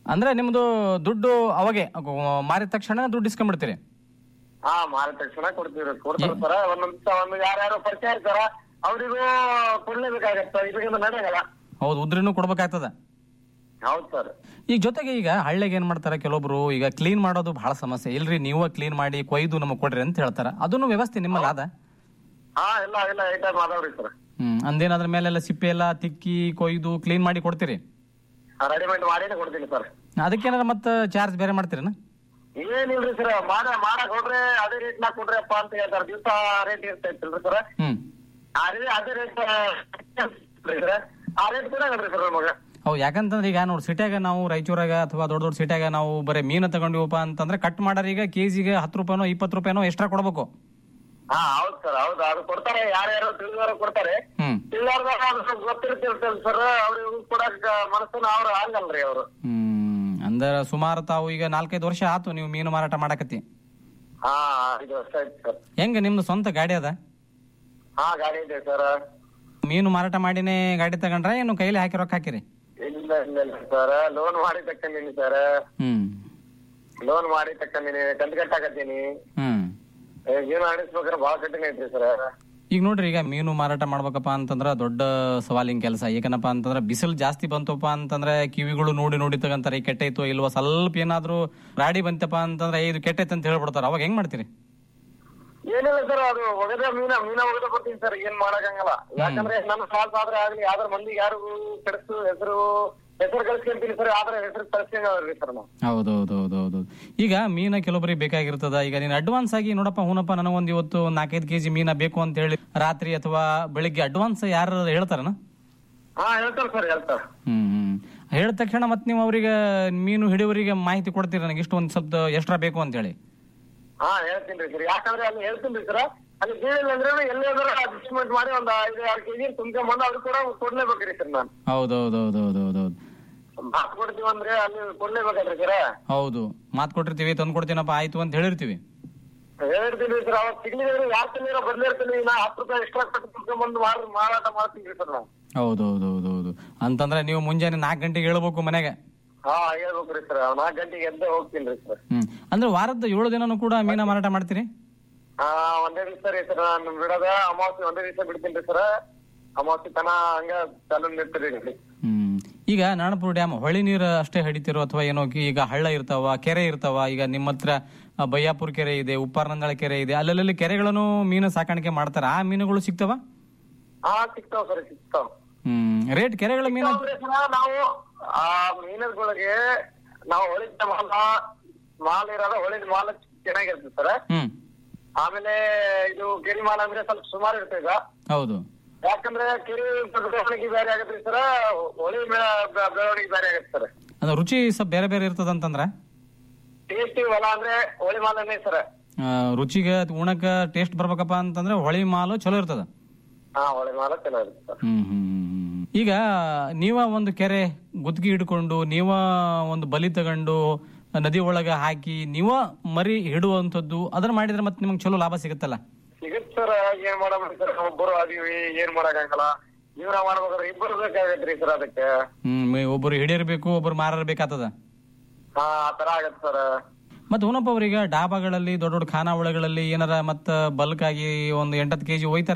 ಅಂದ್ರೆ ನಿಮ್ದು ದುಡ್ಡು ಅವಾಗೆ ಅಗೊ- ಮಾರಿದ ತಕ್ಷಣ ದುಡ್ಡು ಇಸ್ಕೊಂಡ್ಬಿಡ್ತೀರಿ ಹಾ ಮಾರಿದ ತಕ್ಷಣ ಕೊಡ್ತೀವಿ ಕೊಡ್ತಾರ ಸರ್ ಒಂದೊಂದ್ ಒಂದು ಯಾರ್ಯಾರು ಪರಿಚಯ ಇರ್ತಾರ ಅವ್ರಿಗೂ ಕೊಡ್ಲೇಬೇಕಾಗತ್ತ ಇದರಿಂದ ನಡೆಯಲ್ಲ ಹೌದು ಉದ್ರಿನೂ ಕೊಡ್ಬೇಕಾಗ್ತದ ಹೌದ್ ಸರ್ ಈಗ ಜೊತೆಗೆ ಈಗ ಹಳ್ಳಿಗೆ ಏನ್ ಮಾಡ್ತಾರೆ ಕೆಲವೊಬ್ರು ಈಗ ಕ್ಲೀನ್ ಮಾಡೋದು ಬಹಳ ಸಮಸ್ಯೆ ಇಲ್ರಿ ನೀವ ಕ್ಲೀನ್ ಮಾಡಿ ಕೊಯ್ದು ನಮಗ್ ಕೊಡ್ರಿ ಅಂತ ಹೇಳ್ತಾರ ಅದನ್ನು ವ್ಯವಸ್ಥೆ ನಿಮ್ಮಲ್ಲಿ ಅದ ಹಾ ಎಲ್ಲ ಎಲ್ಲ ಐಟಮ್ ಅದಾವ್ರಿ ಸರ್ ಹ್ಮ್ ಅಂದೇನ್ ಅದ್ರ ಮೇಲೆಲ್ಲ ಸಿಪ್ಪೆ ಎಲ್ಲ ತಿಕ್ಕಿ ಕೊಯ್ದು ಕ್ಲೀನ್ ಮಾಡಿ ಕೊಡ್ತೀರಿ ರೆಡಿಮೇಡ್ ಮಾಡಿನೇ ಕೊಡ್ತೀನಿ ಸರ್ ಅದಕ್ಕೇನಾರ ಮತ್ತೆ ಚಾರ್ಜ್ ಬೇರೆ ಮಾಡ್ತೀರನ ಏನಿಲ್ರಿ ಸರ್ ಮಾಡ ಮಾಡಕ್ ಹೋದ್ರೆ ಅದೇ ರೇಟ್ ನಾಕ್ ಕೊಡ್ರಿಪ್ಪ ಅಂತ ಹೇಳ್ತಾರೆ ದಿವಸ ರೇಟ್ ಇರ್ತೈತಿಲ್ರಿ ಸರ್ ಹ್ಮ್ ಅದೇ ಅದೇ ರೇಟ್ ಸರ್ ಆ ರೇಟ್ ಕೂಡ ಸರ್ ನಮಗ ಹೌದು ಯಾಕಂತಂದ್ರೆ ಈಗ ನೋಡಿ ಸಿಟ್ಯಾಗ ನಾವು ರಾಯಚೂರಾಗ ಅಥವಾ ದೊಡ್ಡ ದೊಡ್ಡ ಸಿಟ್ಯಾಗ ನಾವು ಬರೀ ಮೀನು ತಗೊಂಡಿವಪ್ಪ ಅಂತಂದ್ರೆ ಕಟ್ ಮಾಡಾರ ಈಗ ಕೆಜಿಗೆ ಹತ್ತು ರೂಪಾಯಿನೋ ಇಪ್ಪತ್ತು ರೂಪಾಯಿನೋ ಎಕ್ಸ್ಟ್ರಾ ಕೊಡ್ಬೇಕು ಹಾ ಹೌದ್ ಸರ್ ಹೌದು ಅದು ಕೊಡ್ತಾರೆ ಯಾರ್ಯಾರು ತಿಳಿದವರು ಕೊಡ್ತಾರೆ ಹ್ಮ್ ತಿಳಿದಾರ್ದಾಗ ಅದು ಸ್ವಲ್ಪ ಗೊತ್ತಿರ್ತಿರ್ತಲ್ಲ ಸರ್ ಅವ್ರಿಗೆ ಕೊಡಕ್ ಮನಸ್ಸನ್ನ ಅವ್ರು ಆಗಲ್ರಿ ಅವ್ರು ಹ್ಮ್ ಅಂದ್ರ ಸುಮಾರು ತಾವು ಈಗ ನಾಲ್ಕೈದು ವರ್ಷ ಆತು ನೀವು ಮೀನು ಮಾರಾಟ ಮಾಡಕತ್ತಿ ಹಾ ಐದು ವರ್ಷ ಆಯ್ತು ಸರ್ ಹೆಂಗ ನಿಮ್ದು ಸ್ವಂತ ಗಾಡಿ ಅದ ಹಾ ಗಾಡಿ ಇದೆ ಸರ್ ಮೀನು ಮಾರಾಟ ಮಾಡಿನೇ ಗಾಡಿ ತಗೊಂಡ್ರ ಏನು ಕೈಲಿ ಹಾಕಿ ರೊಕ್ಕ ಹಾಕಿರಿ ಇಲ್ಲ ಇಲ್ಲ ಇಲ್ಲ ಸರ್ ಲೋನ್ ಮಾಡಿ ತಕ್ಕಂದಿನಿ ಸರ್ ಹ್ಮ್ ಲೋನ್ ಮಾಡಿ ತಕ್ಕಂದಿನಿ ಕಂತು ಕಟ್ಟಾಕತ್ತೀನಿ ಹ್ಮ್ ಜೀವನ ನಡೆಸ್ಬೇಕಾದ್ರೆ ಭಾಳ ಕಠಿಣ ಐತ್ರಿ ಸರ್ ಈಗ ನೋಡ್ರಿ ಈಗ ಮೀನು ಮಾರಾಟ ಮಾಡ್ಬೇಕಪ್ಪ ಅಂತಂದ್ರ ದೊಡ್ಡ ಸವಾಲಿನ ಕೆಲಸ ಏಕನಪ್ಪ ಅಂತಂದ್ರ ಬಿಸಿಲು ಜಾಸ್ತಿ ಬಂತಪ್ಪ ಅಂತಂದ್ರೆ ಕಿವಿಗಳು ನೋಡಿ ನೋಡಿ ತಗಂತಾರೆ ಈ ಕೆಟ್ಟೈತೋ ಇಲ್ವಾ ಸ್ವಲ್ಪ ಏನಾದ್ರೂ ರಾಡಿ ಬಂತಪ್ಪ ಅಂತಂದ್ರೆ "ಏ, ಇದು ಕೆಟ್ಟೈತೆ ಅಂತ ಹೇಳ್ಬಿಡ್ತಾರ ಅವಾಗ ಹೆಂಗ್ ಮಾಡ್ತೀರಿ ಏನಿಲ್ಲ ಸರ್ ಅದು ಒಗದ ಮೀನ ಮೀನ ಒಗದ ಬರ್ತೀನಿ ಸರ್ ಏನ್ ಮಾಡಕ್ಕಾಗಲ್ಲ ಯಾಕಂದ್ರೆ ನನ್ನ ಸಾಲ್ಸ್ ಆದ್ರೆ ಆಗ್ಲಿ ಯಾವ್ದ್ರ ಮಂದಿಗೆ ಯಾರಿಗೂ ಕೆಡಿಸು ಹೆಸರು ಹೆಸರು ಕಳ್ಸ್ಕೊಂತೀನಿ ಸರ್ ಆದ್ರೆ ಹೆಸರು ಕಳ್ಸ್ಕೊಂಡ್ರಿ ಸರ್ ನಾವು ಹೌದೌದೌದೌದು ಈಗ ಮೀನ ಕೆಲವೊಬ್ಬರಿಗೆ ಬೇಕಾಗಿರ್ತದ ಈಗ ನೀನು ಅಡ್ವಾನ್ಸ್ ಆಗಿ ನೋಡಪ್ಪ ಹೂನಪ್ಪ ನನಗೊಂದು ಇವತ್ತು ಒಂದು ನಾಲ್ಕೈದು ಕೆಜಿ ಮೀನ ಬೇಕು ಅಂತ ಹೇಳಿ ರಾತ್ರಿ ಅಥವಾ ಬೆಳಿಗ್ಗೆ ಅಡ್ವಾನ್ಸ್ ಯಾರು ಹೇಳ್ತಾರನ ಹಾ ಹೇಳ್ತಾರ ಸರ್ ಹೇಳ್ತಾರ ಹ್ಮ್ ಹ್ಮ್ ಹೇಳಿದ ತಕ್ಷಣ ಮತ್ತೆ ನೀವು ಅವರಿಗೆ ಮೀನು ಹಿಡಿಯೋರಿಗೆ ಮಾಹಿತಿ ಕೊಡ್ತೀರಿ ನನಗೆ ಇಷ್ಟು ಒಂದು ಸ್ವಲ್ಪ ಎಕ್ಸ್ಟ್ರಾ ಬೇಕು ಅಂತ ಹೇಳಿ ಹಾ ಹೇಳ್ತೀನಿ ಸರ್ ಯಾಕಂದ್ರೆ ಅಲ್ಲಿ ಹೇಳ್ತೀನಿ ಸರ್ ಅಲ್ಲಿ ಬೀಳಿಲ್ಲ ಅಂದ್ರೆ ಎಲ್ಲಿ ಅಡ್ಜಸ್ಟ್ಮೆಂಟ್ ಮಾಡಿ ಒಂದ್ ಐದು ಆರು ಕೆಜಿ ತುಂಬ್ಕೊಂಡ್ ಅವ್ರು ಕೂಡ ಕೊಡ್ಲೇಬೇಕ್ರಿ ಸರ್ ನಾನು ಹೌದೌದೌದೌದೌದು ಮಾತು ಕೊಡ್ತೀವಿ ಅಂದ್ರೆ ಅಲ್ಲಿ ಕೊಡ್ಲೇಬೇಕಲ್ರಿ ಸರ್ ಹೌದು ಮಾತು ಕೊಟ್ಟಿರ್ತೀವಿ ತಂದು ಕೊಡ್ತೀನಪ್ಪ ಆಯ್ತು ಅಂತ ಹೇಳಿರ್ತೀವಿ ಹೇಳ್ತೀನಿ ಸರ್ ಅವಾಗ ಸಿಗ್ಲಿದ್ರೆ ಯಾರ್ ತಂದಿರೋ ಬರ್ಲಿರ್ತೀನಿ ನಾ ಹತ್ತು ರೂಪಾಯಿ ಎಕ್ಸ್ಟ್ರಾ ಕೊಟ್ಟು ತುಂಬ್ಕೊಂಡ್ ಮಾರ್ ಮಾರಾಟ ಮಾಡ್ತೀನಿ ಸರ್ ನಾವು ಹೌದೌದೌದೌದು ಅಂತಂದ್ರೆ ನೀವು ಮುಂಜಾನೆ ನಾಲ್ಕು ಗಂಟೆಗೆ ಹೇಳ್ಬೇಕು ಮನೆಗೆ ಹಾ ಹೇಳ್ಬೇಕ್ರಿ ಸರ್ ನಾಲ್ಕು ಗಂಟೆಗೆ ಎದ್ದೇ ಹೋಗ್ತೀನಿ ಸರ್ ಹ್ಮ್ ಅಂದ್ರೆ ವಾರದ ಏಳು ದಿನನೂ ಕೂಡ ಮೀನ ಮಾರಾಟ ಮಾಡ್ತೀರಿ ಹಾ ಒಂದೇ ದಿವಸ ರೀ ಸರ್ ನಾನು ಬಿಡೋದ ಅಮಾವಾಸ್ಯೆ ಒಂದೇ ದಿವಸ ಬಿಡ್ತೀನಿ ಸರ್ ಅಮಾವಾಸ್ಯೆ ತನ ಹಂಗ ಚಾಲು ನಿಂತಿರಿ ಹ್ಮ್ ಈಗ ನಾಣಪುರ ಡ್ಯಾಮ್ ಹೊಳಿ ನೀರು ಅಷ್ಟೇ ಹಿಡಿತಿರೋ ಅಥವಾ ಏನೋ ಕಿ- ಈಗ ಹಳ್ಳ ಇರ್ತಾವ ಕೆರೆ ಇರ್ತಾವ ಈಗ ನಿಮ್ಮ ಹತ್ರ ಆ, ಬಯ್ಯಾಪುರ ಕೆರೆ ಇದೆ ಉಪ್ಪಾರನಂದಳ ಕೆರೆ ಇದೆ ಅಲ್ಲಲ್ಲಿ ಕೆರೆಗಳನ್ನು ಮೀನು ಸಾಕಾಣಿಕೆ ಮಾಡ್ತಾರ ಆ ಮೀನುಗಳು ಸಿಗ್ತಾವ ಹಾ ಸಿಗ್ತಾವ್ ಸರ್ ಸಿಗ್ತಾವ್ ಹ್ಮ್ ರೇಟ್ ಕೆರೆಗಳ ಮೀನು ಅಂದ್ರೆ ಸರ್ ನಾವು ಆ ಮೀನುಗಳಿಗೆ ನಾವು ಹೊಳಿದ ಮಾಲ ಮಾಲ್ ಇರೋದ ಹೊಳಿದ ಮಾಲ ಚೆನ್ನಾಗಿರ್ತದೆ ಸರ್ ಹ್ಮ್ ಆಮೇಲೆ ಇದು ಕೆರಿ ಮಾಲ ಅಂದ್ರೆ ಸ್ವಲ್ಪ ಸುಮಾರು ಇರ್ತದೆ ಈಗ ಹೌದು ಯಾಕಂದ್ರೆ ಕೆರಿ ಬೆಳವಣಿಗೆ ಬೇರೆ ಆಗತ್ರಿ ಸರ್ ಹೊಳಿ ಬೆ- ಬೆ- ಬೆಳವಣಿಗೆ ಬೇರೆ ಆಗತ್ತೆ ಸರ್ ಅದು ರುಚಿ ಸ್ವಲ್ಪ ಬೇರೆ ಬೇರೆ ಇರ್ತದಂತಂದ್ರ ಟೇಸ್ಟಿ ಹೊಲ ಅಂದ್ರೆ ಹೊಳಿ ಮಾಲನೇ ಸರ್ ಆ, ರುಚಿಗೆ ಉಣಕ ಟೇಸ್ಟ್ ಬರ್ಬೇಕಪ್ಪ ಅಂತಂದ್ರೆ ಹೊಳಿ ಮಾಲು ಚಲೋ ಇರ್ತದ ಹಾ ಹೊಳಿ ಮಾಲ ಚಲೋ ಇರುತ್ತೆ ಸರ್ ಹ್ಮ್ ಹ್ಮ್ ಹ್ಮ್, ಹ್ಮ್. ಈಗ ನೀವ ಒಂದು ಕೆರೆ ಗುತ್ತಿಗೆ ಹಿಡ್ಕೊಂಡು ನೀವ ಒಂದು ಬಲಿ ತಗೊಂಡು ನದಿ ಒಳಗ ಹಾಕಿ ನೀವ ಮರಿ ಹಿಡುವಂತದ್ದು ಅದನ್ನ ಮಾಡಿದ್ರೆ ಮತ್ತೆ ನಿಮ್ಗೆ ಚಲೋ ಲಾಭ ಸಿಗುತ್ತಲ್ಲ ಸಿಗತ್ ಸರ್ ಏನ್ ಮಾಡಬೇಡಿ ಸರ್ ಒಬ್ಬರು ಅದೀವಿ ಏನ್ ಮಾಡಕ್ಕಾಗಲ್ಲ ಜೀವನ ಮಾಡ್ಬೇಕಾದ್ರೆ ಇಬ್ಬರು ಬೇಕಾಗತ್ರಿ ಸರ್ ಅದಕ್ಕೆ ಹ್ಮ್ ಒಬ್ಬರು ಹಿಡಿಯರ್ಬೇಕು ಒಬ್ಬರು ಮಾರಬೇಕಾಗ್ತದ ಹಾ ಆತರ ಆಗತ್ತೆ ಸರ್ ಮತ್ತೆ ಉನಪ್ಪ ಅವ್ರೀಗ ಡಾಬಾಗಳಲ್ಲಿ ದೊಡ್ಡ ದೊಡ್ಡ ಖಾನಾವಳಿಗಳಲ್ಲಿ ಏನಾರ ಮತ್ತ ಬಲ್ಕ್ ಆಗಿ ಒಂದು ಎಂಟತ್ತು ಕೆಜಿ ಒಯ್ತಾರ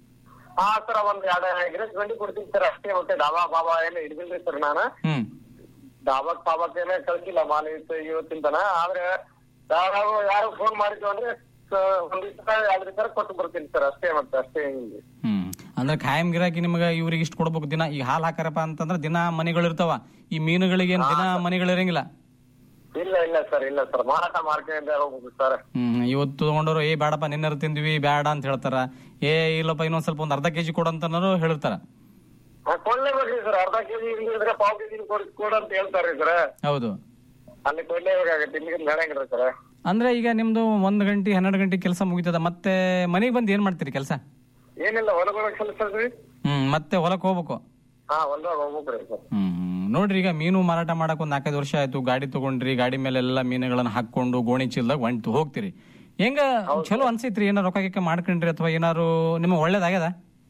ಹಾ ಸರ್ ಒಂದ್ ಎರಡು ಎಗ್ರೆಸ್ ಗಂಡಿ ಕೊಡ್ತೀನಿ ಸರ್ ಅಷ್ಟೇ ಮತ್ತೆ ಡಾಬಾ ಬಾಬಾ ಏನು ಹಿಡಿದಿಲ್ರಿ ಸರ್ ನಾನು ಹ್ಮ್ ಡಾಬಾಕ್ ಪಾಬಾಕ್ ಏನೇ ಕಳ್ಸಿಲ್ಲ ಮಾಲ್ ಇವತ್ತು ಇವತ್ತಿಂತನ ಆದ್ರೆ ಯಾರು ಯಾರು ಫೋನ್ ಮಾಡಿದ್ವು ಅಂದ್ರೆ ಸ- ಒಂದ್ ದಿವಸ ಎರಡು ದಿವಸ ಕೊಟ್ಟು ಬರ್ತೀನಿ ಸರ್ ಅಷ್ಟೇ ಮತ್ತೆ ಅಷ್ಟೇ ಏನಿಲ್ಲ ಹ್ಮ್ ಅಂದ್ರೆ ಖಾಯಂ ಗಿರಾಕಿ ನಿಮ್ಗೆ ಇವ್ರಿಗೆ ಇಷ್ಟು ಕೊಡ್ಬೇಕು ದಿನ ಈಗ ಹಾಲು ಹಾಕಾರಪ್ಪ ಅಂತಂದ್ರೆ ದಿನ ಮನೆಗಳು ಇರ್ತಾವ ಈ ಮೀನುಗಳಿಗೆ ಏನ್ ದಿನ ಮನೆಗಳು ಇರಂಗಿಲ್ಲ ಇಲ್ಲ ಇಲ್ಲ ಸರ್ ಇಲ್ಲ ಸರ್ ಮಾರಾಟ ಮಾಡ್ಕೊಂಡು ಹೋಗ್ಬೇಕು ಸರ್ ಹ್ಮ್ ಇವತ್ತು ತಗೊಂಡವ್ರು ಏ ಬೇಡಪ್ಪ ನಿನ್ನೆರು ತಿಂದ್ವಿ ಬೇಡ ಅಂತ ಹೇಳ್ತಾರ ಏ ಇಲ್ಲಪ್ಪ ಇನ್ನೊಂದ್ ಸ್ವಲ್ಪ ಒಂದ್ ಅರ್ಧ ಕೆಜಿ ಕೊಡು ಅಂತನಾರು ಹೇಳಿರ್ತಾರ ಕೊಡ್ಲೇಬೇಕ್ರಿ ಸರ್ ಅರ್ಧ ಕೆಜಿ ಇಲ್ಲಿದ್ರೆ ಪಾವ್ ಕೆಜಿ ಕೊಡ್ ಕೊಡು ಅಂತ ಹೇಳ್ತಾರ್ರಿ ಸರ್ ಹೌದು ಅಲ್ಲಿ ಕೊಡ್ಲೇಬೇಕಾಗತ್ತೆ ಇಲ್ಲಿ ನಡೆಯಂಗಿಲ್ಲ ಸರ್ ಅಂದ್ರೆ ಈಗ ನಿಮ್ದು ಒಂದ್ ಗಂಟೆ ಹನ್ನೆರಡು ಗಂಟೆ ಕೆಲಸ ಮುಗಿತದ ಮತ್ತೆ ಮನೆಗೆ ಬಂದು ಏನ್ ಮಾಡ್ತೀರಿ ಕೆಲಸ ಏನಿಲ್ಲ ಹೊಲಗೊಳಗ್ ಸಲ್ಲಿಸ್ರಿ ಹ್ಮ್ ಮತ್ತೆ ಹೊಲಕ್ ಹೋಗ್ಬೇಕು ಹಾ ಹೊಲ್ದಾಗ ಹೋಗ್ಬೇಕ್ರಿ ಸರ್ ಹ್ಮ್ ಹ್ಮ್. ನೋಡ್ರಿ ಈಗ ಮೀನು ಮಾರಾಟ ಮಾಡಕ್ ಒಂದ್ ನಾಲ್ಕೈದು ವರ್ಷ ಆಯ್ತು ಗಾಡಿ ತಗೊಂಡ್ರಿ ಗಾಡಿ ಮೇಲೆ ಎಲ್ಲ ಮೀನುಗಳನ್ನ ಹಾಕೊಂಡು ಗೋಣಿ ಚೀಲದಾಗ ಹೊಂಟು ಹೋಗ್ತೀರಿ ಹೆಂಗ ಚಲೋ ಅನ್ಸೈತ್ರಿ ಏನಾರ ರೊಕ್ಕ ಗಿಕ್ಕ ಮಾಡ್ಕೊಂಡ್ರಿ ಅಥವಾ ಏನಾರು ನಿಮ್ಗೆ ಒಳ್ಳೇದಾಗ್ಯದ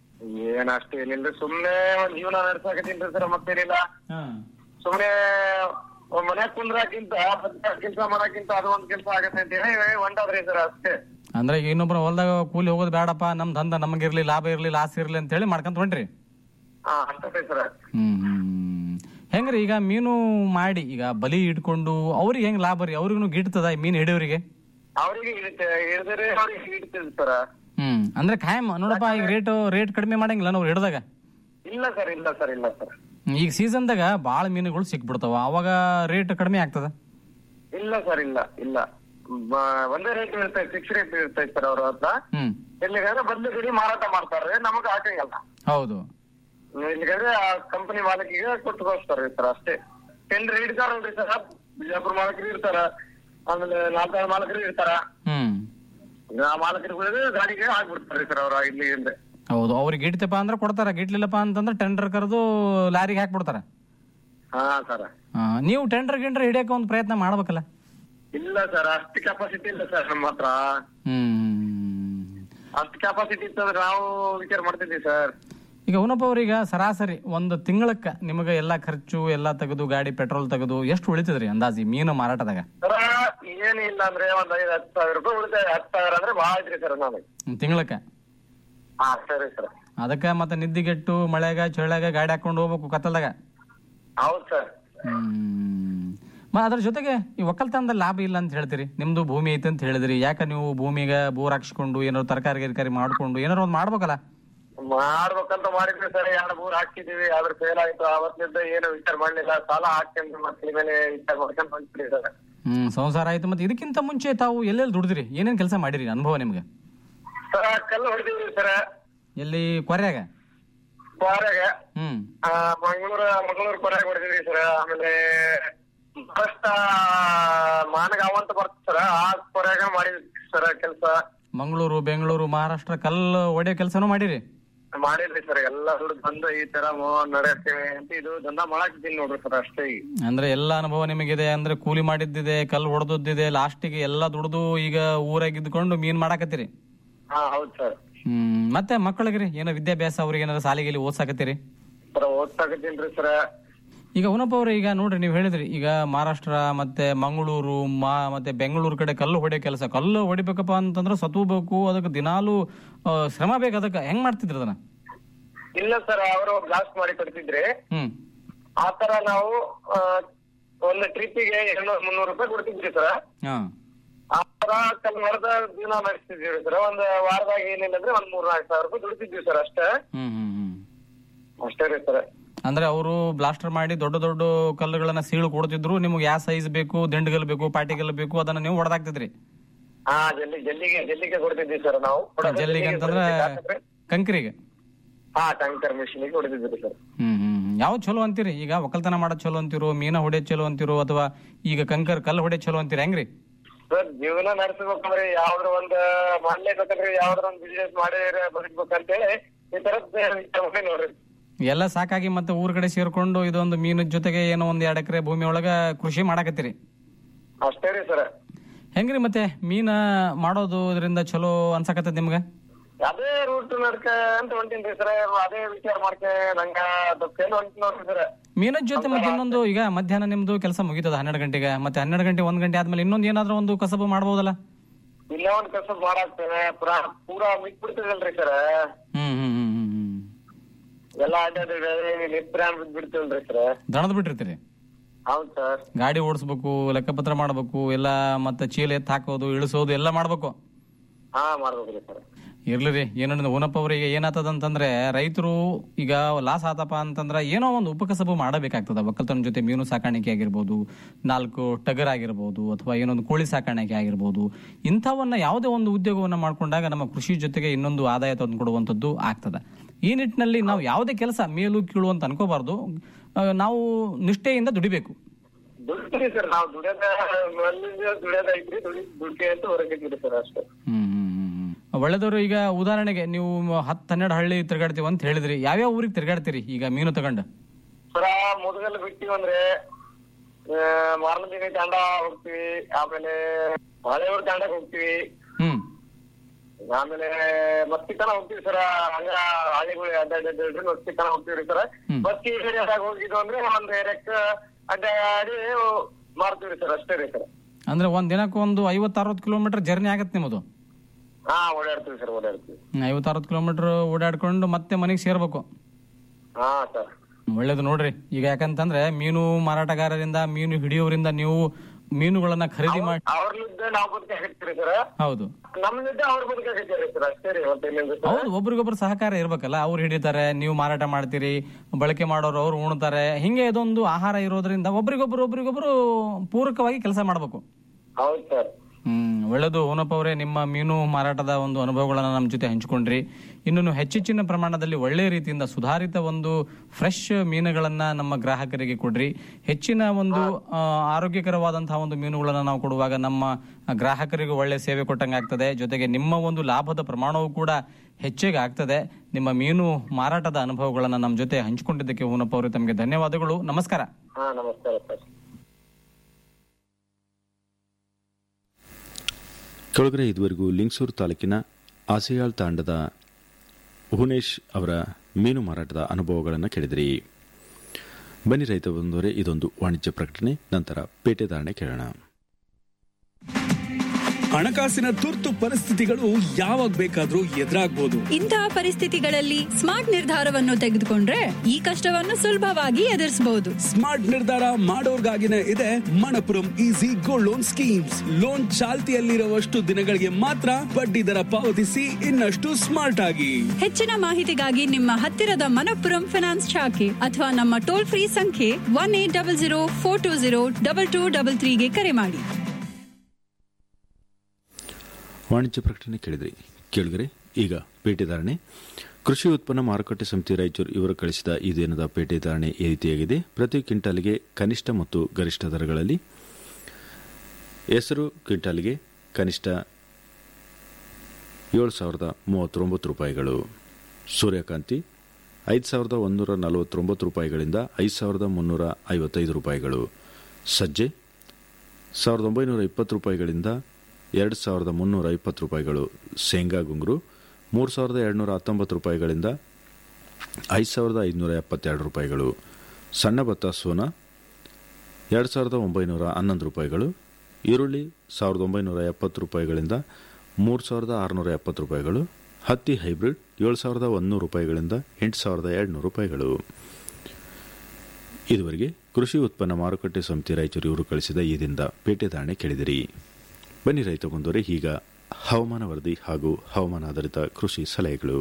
ಏನ್ ಅಷ್ಟೇ ಏನಿಲ್ರಿ ಸುಮ್ನೆ ಒಂದ್ ಜೀವನ ನಡ್ಸಾಕತ್ತೀನಿ ಸರ್ ಮತ್ತೇನಿಲ್ಲ ಸುಮ್ನೆ ಮನ್ಯಾಗ ಕುಂದ್ರಾಕಿಂತ ಕೆಲಸ ಮಾಡಕ್ಕಿಂತ ಅದು ಒಂದ್ ಕೆಲಸ ಆಗತ್ತೆ ಅಂತ ಹೇಳಿ ಹೊಂಟಾದ್ರಿ ಸರ್ ಅಷ್ಟೇ ಅಂದ್ರೆ ಈಗ ಇನ್ನೊಬ್ರ ಹೊಲ್ದಾಗ ಕೂಲಿ ಹೋಗೋದು ಬೇಡಪ್ಪ ನಮ್ ದಂಧ ನಮಗಿರ್ಲಿ ಲಾಭ ಇರ್ಲಿ ಲಾಸ್ ಇರ್ಲಿ ಅಂತ ಹೇಳಿ ಮಾಡ್ಕೊಂತ ಹೊಂಟ್ರಿ ಹಾ ಅಂತದ್ರಿ ಸರ್ ಹ್ಮ್ ಹ್ಮ್ ಹೆಂಗ್ರಿ ಈಗ ಮೀನು ಮಾಡಿ ಈಗ ಬಲಿ ಇಟ್ಕೊಂಡು ಅವ್ರಿಗೆ ಹೆಂಗ್ ಲಾಭ ರೀ ಅವ್ರಿಗೂ ಗಿಟ್ತದ ಈ ಮೀನ್ ಹಿಡಿಯೋರಿಗೆ ಅವ್ರಿಗೆ ಹಿಡಿದ್ರೆ ಅವ್ರಿಗೆ ಹಿಡಿತದೆ ಸರ್ ಹ್ಮ್ ಅಂದ್ರೆ ಖಾಯಂ ನೋಡಪ್ಪ ಈಗ ರೇಟ್ ರೇಟ್ ಕಡಿಮೆ ಮಾಡಂಗಿಲ್ಲ ನಾವು ಹಿಡ್ದಾಗ ಇಲ್ಲ ಸರ್ ಇಲ್ಲ ಸರ್ ಇಲ್ಲ ಸರ್ ಈಗ ಸೀಸನ್ದಾಗ ಬಾಳ ಮೀನುಗಳು ಸಿಕ್ಬಿಡ್ತಾವ ಅವಾಗ ರೇಟ್ ಕಡಿಮೆ ಆಗ್ತದ ಇಲ್ಲ ಸರ್ ಇಲ್ಲ ಇಲ್ಲ ಬ- ಒಂದೇ ರೇಟ್ ಇರ್ತೈತೆ ಫಿಕ್ಸ್ ರೇಟ್ ಇರ್ತೈತೆ ಸರ್ ಅವ್ರ ಹತ್ರ ಹ್ಮ್ ಇಲ್ಲಿಗಾದ್ರೆ ಬದ್ಲು ಗಿಡಿ ಮಾರಾಟ ಮಾಡ್ತಾರೆ ನಮಗ್ ಹಾಕಂಗಲ್ಲ ಹೌದು ಇಲ್ಲಿಗಾದ್ರೆ ಆ ಕಂಪನಿ ಮಾಲಕಿಗೆ ಕೊಟ್ಟು ಕಳಿಸ್ತಾರೆ ಸರ್ ಅಷ್ಟೇ ಟೆಂಡರ್ ಹಿಡಿತಾರಲ್ರಿ ಸರ್ ಬಿಜಾಪುರ ಮಾಲಕರು ಇರ್ತಾರ ಆಮೇಲೆ ನಾಲ್ಕಾರು ಮಾಲಕರು ಇರ್ತಾರ ಹ್ಮ್ ಆ ಮಾಲಕರುಗಳಿಗೆ ಗಾಡಿಗೆ ಹಾಕ್ಬಿಡ್ತಾರೆ ಸರ್ ಅವ್ರ ಇಲ್ಲಿಂದ ಹೌದು ಅವ್ರಿಗೆ ಗಿಟ್ತಪ್ಪ ಅಂದ್ರೆ ಕೊಡ್ತಾರ ಗಿಟ್ಲಿಲ್ಲಪ್ಪ ಅಂತಂದ್ರೆ ಟೆಂಡರ್ ಕರೆದು ಲಾರಿಗೆ ಹಾಕ್ಬಿಡ್ತಾರ ಹಾ ಸರ್ ಆ, ನೀವು ಟೆಂಡರ್ ಗಿಂಡರ್ ಹಿಡಿಯಕ್ಕೆ ಒಂದು ಪ್ರಯತ್ನ ಮಾಡ್ಬೇಕಲ್ಲ ಇಲ್ಲ ಸರ್ ಅಷ್ಟು ಕೆಪಾಸಿಟಿ ಇಲ್ಲ ಸರ್ ನಮ್ಮ ಹತ್ರ ಹ್ಮ್ ಅಷ್ಟು ಕೆಪಾಸಿಟಿ ಇತ್ತಂದ್ರೆ ನಾವು ವಿಚಾರ ಮಾಡ್ತಿದ್ವಿ ಸರ್ ಈಗ ಉನಪ್ಪ ಅವ್ರೀಗ ಸರಾಸರಿ ಒಂದು ತಿಂಗಳಕ್ಕ ನಿಮಗೆ ಎಲ್ಲಾ ಖರ್ಚು ಎಲ್ಲಾ ತೆಗೆದು ಗಾಡಿ ಪೆಟ್ರೋಲ್ ತೆಗೆದು ಎಷ್ಟು ಉಳಿತದ್ರಿ ಅಂದಾಜಿ ಮೀನು ಮಾರಾಟದಾಗ ಸರ ಏನಿಲ್ಲ ಅಂದ್ರೆ ಒಂದ್ ಐದ್ ಹತ್ತು ಸಾವಿರ ರೂಪಾಯಿ ಉಳಿತಾಯ ಹತ್ತು ಸಾವಿರ ಅಂದ್ರೆ ಭಾಳ ಐತ್ರಿ ಸರ್ ನನಗೆ ಒಂದ್ ತಿಂಗಳಕ್ಕ ಹಾ ಸರಿ ಸರ್ ಅದಕ್ಕ ಮತ್ತೆ ನಿದ್ದಿಗೆಟ್ಟು ಮಳೆಗ ಚಳಿಯಾಗ ಗಾಡಿ ಹಾಕೊಂಡು ಹೋಗ್ಬೇಕು ಕತ್ತಲ್ದಾಗ ಹೌದ್ ಸರ್ ಹ್ಮ್ ಮ ಅದ್ರ ಜೊತೆಗೆ ಈ ಒಕ್ಕಲ್ತನದಲ್ಲಿ ಲಾಭ ಇಲ್ಲ ಅಂತ ಹೇಳ್ತೀರಿ ನಿಮ್ದು ಭೂಮಿ ಐತೆ ಅಂತ ಹೇಳಿದ್ರಿ ಯಾಕ ನೀವು ಭೂಮಿಗೆ ಬೋರ್ ಹಾಕ್ಸ್ಕೊಂಡು ಏನಾದ್ರು ತರಕಾರಿ ಗಿರ್ಕಾರಿ ಮಾಡ್ಕೊಂಡು ಏನಾರು ಒಂದ್ ಮಾಡ್ಬೇಕಲ್ಲ ಮಾಡ್ಬೇಕಂತ ಮಾಡಿದ್ವಿ ಸರ್ ಎರಡು ಮೂರ್ ಹಾಕಿದೀವಿ ಆದ್ರೆ ಫೇಲ್ ಆಯ್ತು ಅವತ್ತಿನಿಂದ ಏನು ವಿಚಾರ ಮಾಡ್ಲಿಲ್ಲ ಸಾಲ ಹಾಕ್ಕೊಂಡು ಮತ್ತೆ ಮೇಲೆ ವಿಚಾರ ಮಾಡ್ಕೊಂಡ್ ಬಂದ್ಬಿಡಿ ಸರ್ ಹ್ಮ್ ಸಂಸಾರ ಆಯ್ತು ಮತ್ತೆ ಇದಕ್ಕಿಂತ ಮುಂಚೆ ತಾವು ಎಲ್ಲೆಲ್ಲಿ ದುಡಿದ್ರಿ ಏನೇನ್ ಕೆಲಸ ಮಾಡಿರಿ ಅನುಭವ ನಿಮ್ಗೆ ಸರ ಕಲ್ಲು ಹೊಡೆದಿದ್ವಿ ಸರ್ ಎಲ್ಲಿ ಕೊರ್ಯಾಗ ಕ್ವಾರ್ಯಾಗ ಹ್ಮ್ ಆ, ಮಂಗಳೂರ ಮಂಗಳೂರು ಕೊರೆಯಾಗ ಹೊಡೆದಿದ್ವಿ ಸರ್ ಆಮೇಲೆ ಫಸ್ಟ್ ಮಾನಗಾಂವ್ ಅಂತ ಬರ್ತದೆ ಸರ್ ಆ ಕೊರೆಯಾಗ ಮಾಡಿದ್ವಿ ಸರ್ ಕೆಲಸ ಮಂಗಳೂರು ಬೆಂಗಳೂರು ಮಹಾರಾಷ್ಟ್ರ ಕಲ್ಲು ಹೊಡೆಯೋ ಕೆಲಸನೂ ಮಾಡಿರಿ ಮಾಡಿದ್ವಿ ಸರ್ ಎಲ್ಲ ದುಡ್ಡು ಬಂದು ಈ ತರ ನಡೆಸ್ತೇವೆ ಅಂತ ಇದು ದಂಧ ಮಾಡಾಕಿದ್ದೀನಿ ನೋಡ್ರಿ ಸರ್ ಅಷ್ಟೇ ಈಗ ಅಂದ್ರೆ ಎಲ್ಲ ಅನುಭವ ನಿಮಗಿದೆ ಅಂದ್ರೆ ಕೂಲಿ ಮಾಡಿದ್ದಿದೆ ಕಲ್ಲು ಹೊಡೆದಿದೆ ಲಾಸ್ಟಿಗೆ ಎಲ್ಲ ದುಡ್ದು ಈಗ ಊರಾಗ ಇದ್ಕೊಂಡು ಮೀನ್ ಮಾಡಾಕತ್ತೀರಿ ಹಾ ಹೌದ್ ಸರ್ ಹ್ಮ್ ಮತ್ತೆ ಮಕ್ಕಳಿಗೆ ಏನೋ ವಿದ್ಯಾಭ್ಯಾಸ ಅವ್ರಿಗೆ ಏನಾರ ಸಾಲಿಗೆಲ್ಲಿ ಓದ್ಸಾಕತ್ತೀರಿ ಸರ್ ಓದ್ಸಾಕತ್ತೀನ್ರಿ ಸರ್ ಈಗ ಉನಪ್ಪ ಅವ್ರೆ ಈಗ ನೋಡ್ರಿ ನೀವು ಹೇಳಿದ್ರಿ ಈಗ ಮಹಾರಾಷ್ಟ್ರ ಮತ್ತೆ ಮಂಗಳೂರು ಮಾ ಮತ್ತೆ ಬೆಂಗಳೂರು ಕಡೆ ಕಲ್ಲು ಹೊಡೆಯೋ ಕೆಲಸ ಕಲ್ಲು ಹೊಡಿಬೇಕಪ್ಪ ಅಂತಂದ್ರೆ ಸತ್ವಬೇಕು ಅದಕ್ಕೆ ದಿನಾಲು ಆ, ಶ್ರಮ ಬೇಕು ಅದಕ್ಕೆ ಹೆಂಗ್ ಮಾಡ್ತಿದ್ರಿ ಅದನ್ನ ಇಲ್ಲ ಸರ್ ಅವರು ಬ್ಲಾಸ್ಟ್ ಮಾಡಿ ಕೊಡ್ತಿದ್ರಿ ಹ್ಮ್ ಆ ತರ ನಾವು ಆ, ಒಂದು ಟ್ರಿಪ್ಪಿಗೆ ಎರಡ್ನೂರ್ ಮುನ್ನೂರು ರೂಪಾಯಿ ಕೊಡ್ತಿದ್ರಿ ಸರ್ ಹಾ ಆ ತರ ಕಲ್ ಮರದ ದಿನ ನಡೆಸ್ತಿದ್ವಿ ಸರ್ ಒಂದ್ ವಾರದಾಗ ಏನಿಲ್ಲ ಅಂದ್ರೆ ಒಂದ್ ಮೂರ್ ನಾಲ್ಕು ಸಾವಿರ ರೂಪಾಯಿ ದುಡಿತಿದ್ವಿ ಸರ್ ಅಷ್ಟೇ ಹ್ಮ್ ಹ್ಮ್ ಹ್ಮ್ ಅಷ್ಟೇ ರೀ ಸರ್ ಅಂದ್ರೆ ಅವರು ಬ್ಲಾಸ್ಟರ್ ಮಾಡಿ ದೊಡ್ಡ ದೊಡ್ಡ ಕಲ್ಲುಗಳನ್ನ ಸೀಳು ಕೊಡ್ತಿದ್ರು ನಿಮ್ಗೆ ಯಾವ ಸೈಜ್ ಬೇಕು ದಿಂಡ್ಗಲ್ ಬೇಕು ಪಾಟಿಗಲ್ ಬೇಕು ಅದನ್ನ ನೀವು ಹೊಡೆದಾಕ್ತಿದ್ರಿ ಹಾ ಜಲ್ಲಿ ಜಲ್ಲಿಗೆ ಜಲ್ಲಿಗೆ ಕೊಡ್ತಿದ್ವಿ ಸರ್ ನಾವು ಜಲ್ಲಿಗೆ ಅಂತಂದ್ರೆ ಕಂಕ್ರಿಗೆ ಹಾ ಟ್ಯಾಂಕರ್ ಮಿಷಿನಿಗೆ ಹೊಡೆದಿದ್ರಿ ಸರ್ ಹ್ಮ್ ಹ್ಮ್ ಹ್ಮ್. ಯಾವ್ದ್ ಚಲೋ ಅಂತೀರಿ ಈಗ ಒಕ್ಕಲ್ತನ ಮಾಡೋದ್ ಚಲೋ ಅಂತಿರೋ ಮೀನ ಹೊಡೆಯೋದ್ ಚಲೋ ಅಂತಿರೋ ಅಥವಾ ಈಗ ಕಂಕರ್ ಕಲ್ಲು ಹೊಡೆಯೋದ್ ಚಲೋ ಅಂತೀರಿ ಹೆಂಗ್ರಿ ಸರ್ ಜೀವನ ನಡೆಸಬೇಕಂದ್ರೆ ಯಾವ್ದ್ರ ಒಂದ್ ಮಾಡ್ಲೇಬೇಕಂದ್ರೆ ಯಾವ್ದ್ರ ಒಂದ್ ಬಿಸ್ನೆಸ್ ಮಾಡಿ ಬದುಕ್ಬೇಕಂತೇಳಿ ಈ ತರದ್ ವಿಚಾರ ಮಾಡಿ ನೋಡ್ರಿ ಎಲ್ಲ ಸಾಕಾಗಿ ಮತ್ತೆ ಊರ್ ಕಡೆ ಸೇರ್ಕೊಂಡು ಇದೊಂದು ಮೀನ ಜೊತೆಗೆ ಏನೋ ಒಂದ್ ಎರಡ್ ಎಕರೆ ಭೂಮಿ ಒಳಗ ಕೃಷಿ ಮಾಡಾಕತ್ತೀರಿ ಅಷ್ಟೇ ರೀ ಸರ್ ಹೆಂಗ್ರಿ ಮತ್ತೆ ಮೀನ ಮಾಡೋದು ಇದರಿಂದ ಚಲೋ ಅನ್ಸಕತ್ತದ ನಿಮ್ಗ ಅದೇ ರೂಟ್ ನಡ್ಕ ಅಂತ ಹೊಂಟೀನ್ರಿ ಸರ್ ಅದೇ ವಿಚಾರ ಮಾಡ್ಕೆ ನಂಗ ತಪ್ಪೇನು ಹೊಂಟ್ ನೋಡ್ರಿ ಸರ್ ಮೀನದ ಜೊತೆ ಮತ್ತೆ ಇನ್ನೊಂದು ಈಗ ಮಧ್ಯಾಹ್ನ ನಿಮ್ದು ಕೆಲಸ ಮುಗಿತದ ಹನ್ನೆರಡು ಗಂಟೆಗೆ ಮತ್ತೆ ಹನ್ನೆರಡು ಗಂಟೆ ಒಂದ್ ಗಂಟೆ ಆದ್ಮೇಲೆ ಇನ್ನೊಂದ್ ಏನಾದ್ರೂ ಒಂದು ಕಸಬು ಮಾಡ್ಬೋದಲ್ಲ ಇಲ್ಲ ಒಂದ್ ಕೆಲಸ ಮಾಡಾಕ್ತೇನೆ ಪೂರಾ ಪೂರಾ ಬಿಟ್ಬಿಡ್ತಿದಲ್ರಿ ಸರ್ ಹ್ಮ್ ಹ್ಮ್ ಹ್ಮ್ ಹ್ಮ್ ಹ್ಮ್ ಎಲ್ಲಾ ಅಡ್ಡಾಡಿ ನಿತ್ರಾನ್ ಬಿಟ್ಬಿಡ್ತೀವಲ್ರಿ ಸರ್ ದಣದ್ ಬಿಟ್ಟಿರ್ತೀರಿ ಹೌದ್ ಸರ್ ಗಾಡಿ ಓಡಿಸ್ಬೇಕು ಲೆಕ್ಕಪತ್ರ ಮಾಡ್ಬೇಕು ಎಲ್ಲ ಮತ್ತೆ ಚೀಲ ಎತ್ತು ಹಾಕೋದು ಇಳಿಸೋದು ಎಲ್ಲ ಮಾಡ್ಬೇಕು ಹಾ ಮಾಡ್ಬೇಕ್ರಿ ಸರ್ ಇರ್ಲಿ ರೀ ಏನಂದ್ರೆ ಓನಪ್ಪ ಅವರಿಗೆ ಏನಾಗ್ತದಂತಂದ್ರೆ ರೈತರು ಈಗ ಲಾಸ್ ಆತಪ್ಪ ಅಂತಂದ್ರೆ ಏನೋ ಒಂದು ಉಪಕಸಬು ಮಾಡಬೇಕಾಗ್ತದ ಒಕ್ಕಲ್ತನ ಜೊತೆ ಮೀನು ಸಾಕಾಣಿಕೆ ಆಗಿರ್ಬೋದು ನಾಲ್ಕು ಟಗರ್ ಆಗಿರ್ಬೋದು ಅಥವಾ ಏನೊಂದು ಕೋಳಿ ಸಾಕಾಣಿಕೆ ಆಗಿರ್ಬೋದು ಇಂಥವನ್ನ ಯಾವುದೇ ಒಂದು ಉದ್ಯೋಗವನ್ನ ಮಾಡ್ಕೊಂಡಾಗ ನಮ್ಮ ಕೃಷಿ ಜೊತೆಗೆ ಇನ್ನೊಂದು ಆದಾಯ ತಂದು ಕೊಡುವಂಥದ್ದು ಆಗ್ತದ ಈ ನಿಟ್ಟಿನಲ್ಲಿ ನಾವು ಯಾವುದೇ ಕೆಲಸ ಮೇಲು ಕೀಳು ಅಂತ ಅನ್ಕೋಬಾರ್ದು ಆ, ನಾವು ನಿಷ್ಠೆಯಿಂದ ದುಡಿಬೇಕು ದುಡ್ತೀರಿ ಸರ್ ನಾವು ದುಡಿಯೋದ ಮೊದಲಿಂದ ದುಡಿಯೋದ ಐತ್ರಿ ದುಡಿ ದುಡ್ಕೆ ಅಂತ ಹೊರಗಿದ್ದೀರಿ ಸರ್ ಅಷ್ಟೇ ಒಳ್ಳೆದವರು ಈಗ ಉದಾಹರಣೆಗೆ ನೀವು ಹತ್ತು ಹನ್ನೆರಡು ಹಳ್ಳಿ ತಿರ್ಗಾಡ್ತೀವಿ ಅಂತ ಹೇಳಿದ್ರಿ ಯಾವ್ಯಾವ ಊರಿಗೆ ತಿರ್ಗಾಡ್ತೀರಿ ಈಗ ಮೀನು ತಗೊಂಡು ಸರ ಮುದುಗಲ್ ಬಿಟ್ಟಿವಿ ಅಂದ್ರೆ ಮಾರನೇ ದಿನ ತಾಂಡ ಹೋಗ್ತೀವಿ ಆಮೇಲೆ ಹಳೆಯವ್ರ ತಾಂಡಕ್ ಹೋಗ್ತೀವಿ ಹ್ಮ್ ಆಮೇಲೆ ಮಸ್ತಿ ತನ ಹೋಗ್ತೀವಿ ಸರ ಹಂಗ ಹಳ್ಳಿಗಳು ಅಡ್ಡಾಡಿ ಮಸ್ತಿ ತನ ಹೋಗ್ತೀವಿ ಸರ ಮಸ್ತಿ ಏರಿಯಾದಾಗ ಹೋಗಿದ್ವು ಅಂದ್ರೆ ಒಂದ್ ಏರಿಯಾಕ್ ಅಡ್ಡಾಡಿ ಮಾಡ್ತೀವಿ ಸರ್ ಅಷ್ಟೇ ರೀ ಸರ್ ಅಂದ್ರೆ ಒಂದ್ ದಿನಕ್ಕೆ ಒಂದು ಐವತ್ತು ಅರವತ್ತು ಕಿಲೋಮೀಟರ್ ಜರ್ನಿ ಆಗತ್ತೆ ನಿಮ್ಮದು ಹಾ ಓಡಾಡ್ತೀವಿ ಸರ್ ಓಡಾಡ್ತೀವಿ ಐವತ್ತು ಅರವತ್ತು ಕಿಲೋಮೀಟರ್ ಓಡಾಡ್ಕೊಂಡು ಮತ್ತೆ ಮನೆಗೆ ಸೇರ್ಬೇಕು ಹಾ ಸರ್ ಒಳ್ಳೇದು ನೋಡ್ರಿ ಈಗ ಯಾಕಂತಂದ್ರೆ ಮೀನು ಮಾರಾಟಗಾರರಿಂದ ಮೀನು ಹಿಡಿಯೋರಿಂದ ನೀವು ಮೀನುಗಳನ್ನ ಖರೀದಿ ಮಾಡಿ ಅವ್ರಲ್ಲಿದ್ದ ನಾವು ಬದುಕಾಗತ್ತೀರಿ ಸರ್ ಹೌದು ನಮ್ಮಿದ್ದ ಅವ್ರ ಬದುಕಾಗತ್ತೀರಿ ಸರ್ ಅಷ್ಟೇ ರೀ ಮತ್ತೆ ಇನ್ನೇನು ಸರ್ ಹೌದು ಒಬ್ರಿಗೊಬ್ರು ಸಹಕಾರ ಇರ್ಬೇಕಲ್ಲ ಅವ್ರು ಹಿಡಿತಾರೆ ನೀವು ಮಾರಾಟ ಮಾಡ್ತೀರಿ ಬಳಕೆ ಮಾಡೋರು ಅವ್ರು ಉಣ್ತಾರೆ ಹಿಂಗೆ ಇದೊಂದು ಆಹಾರ ಇರೋದ್ರಿಂದ ಒಬ್ರಿಗೊಬ್ರು ಒಬ್ರಿಗೊಬ್ರು ಪೂರಕವಾಗಿ ಕೆಲಸ ಮಾಡ್ಬೇಕು ಹೌದು ಸರ್ ಹ್ಮ್ ಒಳ್ಳೇದು ಓನಪ್ಪ ಅವರೇ ನಿಮ್ಮ ಮೀನು ಮಾರಾಟದ ಒಂದು ಅನುಭವಗಳನ್ನ ನಮ್ಮ ಜೊತೆ ಹಂಚಿಕೊಂಡ್ರಿ ಇನ್ನು ಹೆಚ್ಚೆಚ್ಚಿನ ಪ್ರಮಾಣದಲ್ಲಿ ಒಳ್ಳೆ ರೀತಿಯಿಂದ ಸುಧಾರಿತ ಒಂದು ಫ್ರೆಶ್ ಮೀನುಗಳನ್ನ ನಮ್ಮ ಗ್ರಾಹಕರಿಗೆ ಕೊಡ್ರಿ ಹೆಚ್ಚಿನ ಒಂದು ಆ, ಆರೋಗ್ಯಕರವಾದಂತಹ ಒಂದು ಮೀನುಗಳನ್ನ ನಾವು ಕೊಡುವಾಗ ನಮ್ಮ ಗ್ರಾಹಕರಿಗೂ ಒಳ್ಳೆ ಸೇವೆ ಕೊಟ್ಟಂಗೆ ಆಗ್ತದೆ ಜೊತೆಗೆ ನಿಮ್ಮ ಒಂದು ಲಾಭದ ಪ್ರಮಾಣವೂ ಕೂಡ ಹೆಚ್ಚಿಗೆ ಆಗ್ತದೆ ನಿಮ್ಮ ಮೀನು ಮಾರಾಟದ ಅನುಭವಗಳನ್ನ ನಮ್ಮ ಜೊತೆ ಹಂಚಿಕೊಂಡಿದ್ದಕ್ಕೆ ಹೂನಪ್ಪ ಅವರೇ ತಮಗೆ ಧನ್ಯವಾದಗಳು ನಮಸ್ಕಾರ ಹಾ ನಮಸ್ಕಾರ ಸರ್ ಕೆಳಗರೆ ಇದುವರೆಗೂ ಲಿಂಗಸೂರು ತಾಲೂಕಿನ ಆಸೆಯಾಳ್ ತಾಂಡದ ಹುನೇಶ್ ಅವರ ಮೀನು ಮಾರಾಟದ ಅನುಭವಗಳನ್ನು ಕೇಳಿದಿರಿ ಬನ್ನಿ ರೈತ ಬಂದವರೇ ಇದೊಂದು ವಾಣಿಜ್ಯ ಪ್ರಕಟಣೆ ನಂತರ ಪೇಟೆ ಧಾರಣೆ ಕೇಳೋಣ ಹಣಕಾಸಿನ ತುರ್ತು ಪರಿಸ್ಥಿತಿಗಳು ಯಾವಾಗ ಬೇಕಾದ್ರೂ ಎದುರಾಗ್ಬೋದು ಇಂತಹ ಪರಿಸ್ಥಿತಿಗಳಲ್ಲಿ ಸ್ಮಾರ್ಟ್ ನಿರ್ಧಾರವನ್ನು ತೆಗೆದುಕೊಂಡ್ರೆ ಈ ಕಷ್ಟವನ್ನು ಸುಲಭವಾಗಿ ಎದುರಿಸಬಹುದು ಸ್ಮಾರ್ಟ್ ನಿರ್ಧಾರ ಮಾಡೋರ್ಗಾಗಿನೇ ಇದೆ Manappuram easy gold loan schemes loan ಚಾಲ್ತಿಯಲ್ಲಿರುವಷ್ಟು ದಿನಗಳಿಗೆ ಮಾತ್ರ ಬಡ್ಡಿ ದರ ಪಾವತಿಸಿ ಇನ್ನಷ್ಟು ಸ್ಮಾರ್ಟ್ ಆಗಿ ಹೆಚ್ಚಿನ ಮಾಹಿತಿಗಾಗಿ ನಿಮ್ಮ ಹತ್ತಿರದ ಮನಪ್ಪುರಂ ಫಿನಾನ್ಸ್ ಶಾಖೆ ಅಥವಾ ನಮ್ಮ ಟೋಲ್ ಫ್ರೀ ಸಂಖ್ಯೆ one eight double zero four two zero double two double ತ್ರೀಗೆ ಕರೆ ಮಾಡಿ ವಾಣಿಜ್ಯ ಪ್ರಕಟಣೆ ಕೇಳಿದ್ರಿ ಕೇಳಿದ್ರೆ ಈಗ ಪೇಟೆ ಧಾರಣೆ ಕೃಷಿ ಉತ್ಪನ್ನ ಮಾರುಕಟ್ಟೆ ಸಮಿತಿ ರಾಯಚೂರು ಇವರು ಕಳಿಸಿದ ಈ ದಿನದ ಪೇಟೆ ಧಾರಣೆ ಈ ರೀತಿಯಾಗಿದೆ ಪ್ರತಿ ಕ್ವಿಂಟಾಲ್ಗೆ ಕನಿಷ್ಠ ಮತ್ತು ಗರಿಷ್ಠ ದರಗಳಲ್ಲಿ ಹೆಸರು ಕ್ವಿಂಟಾಲ್ಗೆ ಕನಿಷ್ಠ ಏಳು ಸಾವಿರದ ಮೂವತ್ತೊಂಬತ್ತು ರೂಪಾಯಿಗಳು ಸೂರ್ಯಕಾಂತಿ ಐದು ಸಾವಿರದ ಒಂದೂರ ನಲವತ್ತೊಂಬತ್ತು ರೂಪಾಯಿಗಳಿಂದ ಐದು ಸಾವಿರದ ಮುನ್ನೂರ ಐವತ್ತೈದು ರೂಪಾಯಿಗಳು ಸಜ್ಜೆ ಸಾವಿರದ ಒಂಬೈನೂರ ಇಪ್ಪತ್ತು ರೂಪಾಯಿಗಳಿಂದ ಎರಡು ಸಾವಿರದ ಮುನ್ನೂರ ಇಪ್ಪತ್ತು ರೂಪಾಯಿಗಳು ಶೇಂಗಾ ಗುಂಗುರು ಮೂರು ಸಾವಿರದ ಎರಡುನೂರ ಹತ್ತೊಂಬತ್ತು ರೂಪಾಯಿಗಳಿಂದ ಐದು ಸಾವಿರದ ಐದುನೂರ ಎಪ್ಪತ್ತೆರಡು ರೂಪಾಯಿಗಳು ಸಣ್ಣ ಭತ್ತ ಸೋನಾ ಎರಡು ಸಾವಿರದ ಒಂಬೈನೂರ ಹನ್ನೊಂದು ರೂಪಾಯಿಗಳು ಈರುಳ್ಳಿ ಸಾವಿರದ ಒಂಬೈನೂರ ಎಪ್ಪತ್ತು ರೂಪಾಯಿಗಳಿಂದ ಮೂರು ಸಾವಿರದ ಆರುನೂರ ಎಪ್ಪತ್ತು ರೂಪಾಯಿಗಳು ಹತ್ತಿ ಹೈಬ್ರಿಡ್ ಏಳು ಸಾವಿರದ ಒಂದೂರು ರೂಪಾಯಿಗಳಿಂದ ಎಂಟು ಸಾವಿರದ ಎರಡುನೂರು ರೂಪಾಯಿಗಳು ಇದುವರೆಗೆ ಕೃಷಿ ಉತ್ಪನ್ನ ಮಾರುಕಟ್ಟೆ ಸಮಿತಿ ರಾಯಚೂರು ಇವರು ಕಳಿಸಿದ ಈ ದಿನದ ಪೇಟೆ ಧಾರಣೆ ಕೇಳಿದಿರಿ ಬನ್ನಿ ರೈತ ಬಂದವರೇ ಈಗ ಹವಾಮಾನ ವರದಿ ಹಾಗೂ ಹವಾಮಾನ ಆಧಾರಿತ ಕೃಷಿ ಸಲಹೆಗಳು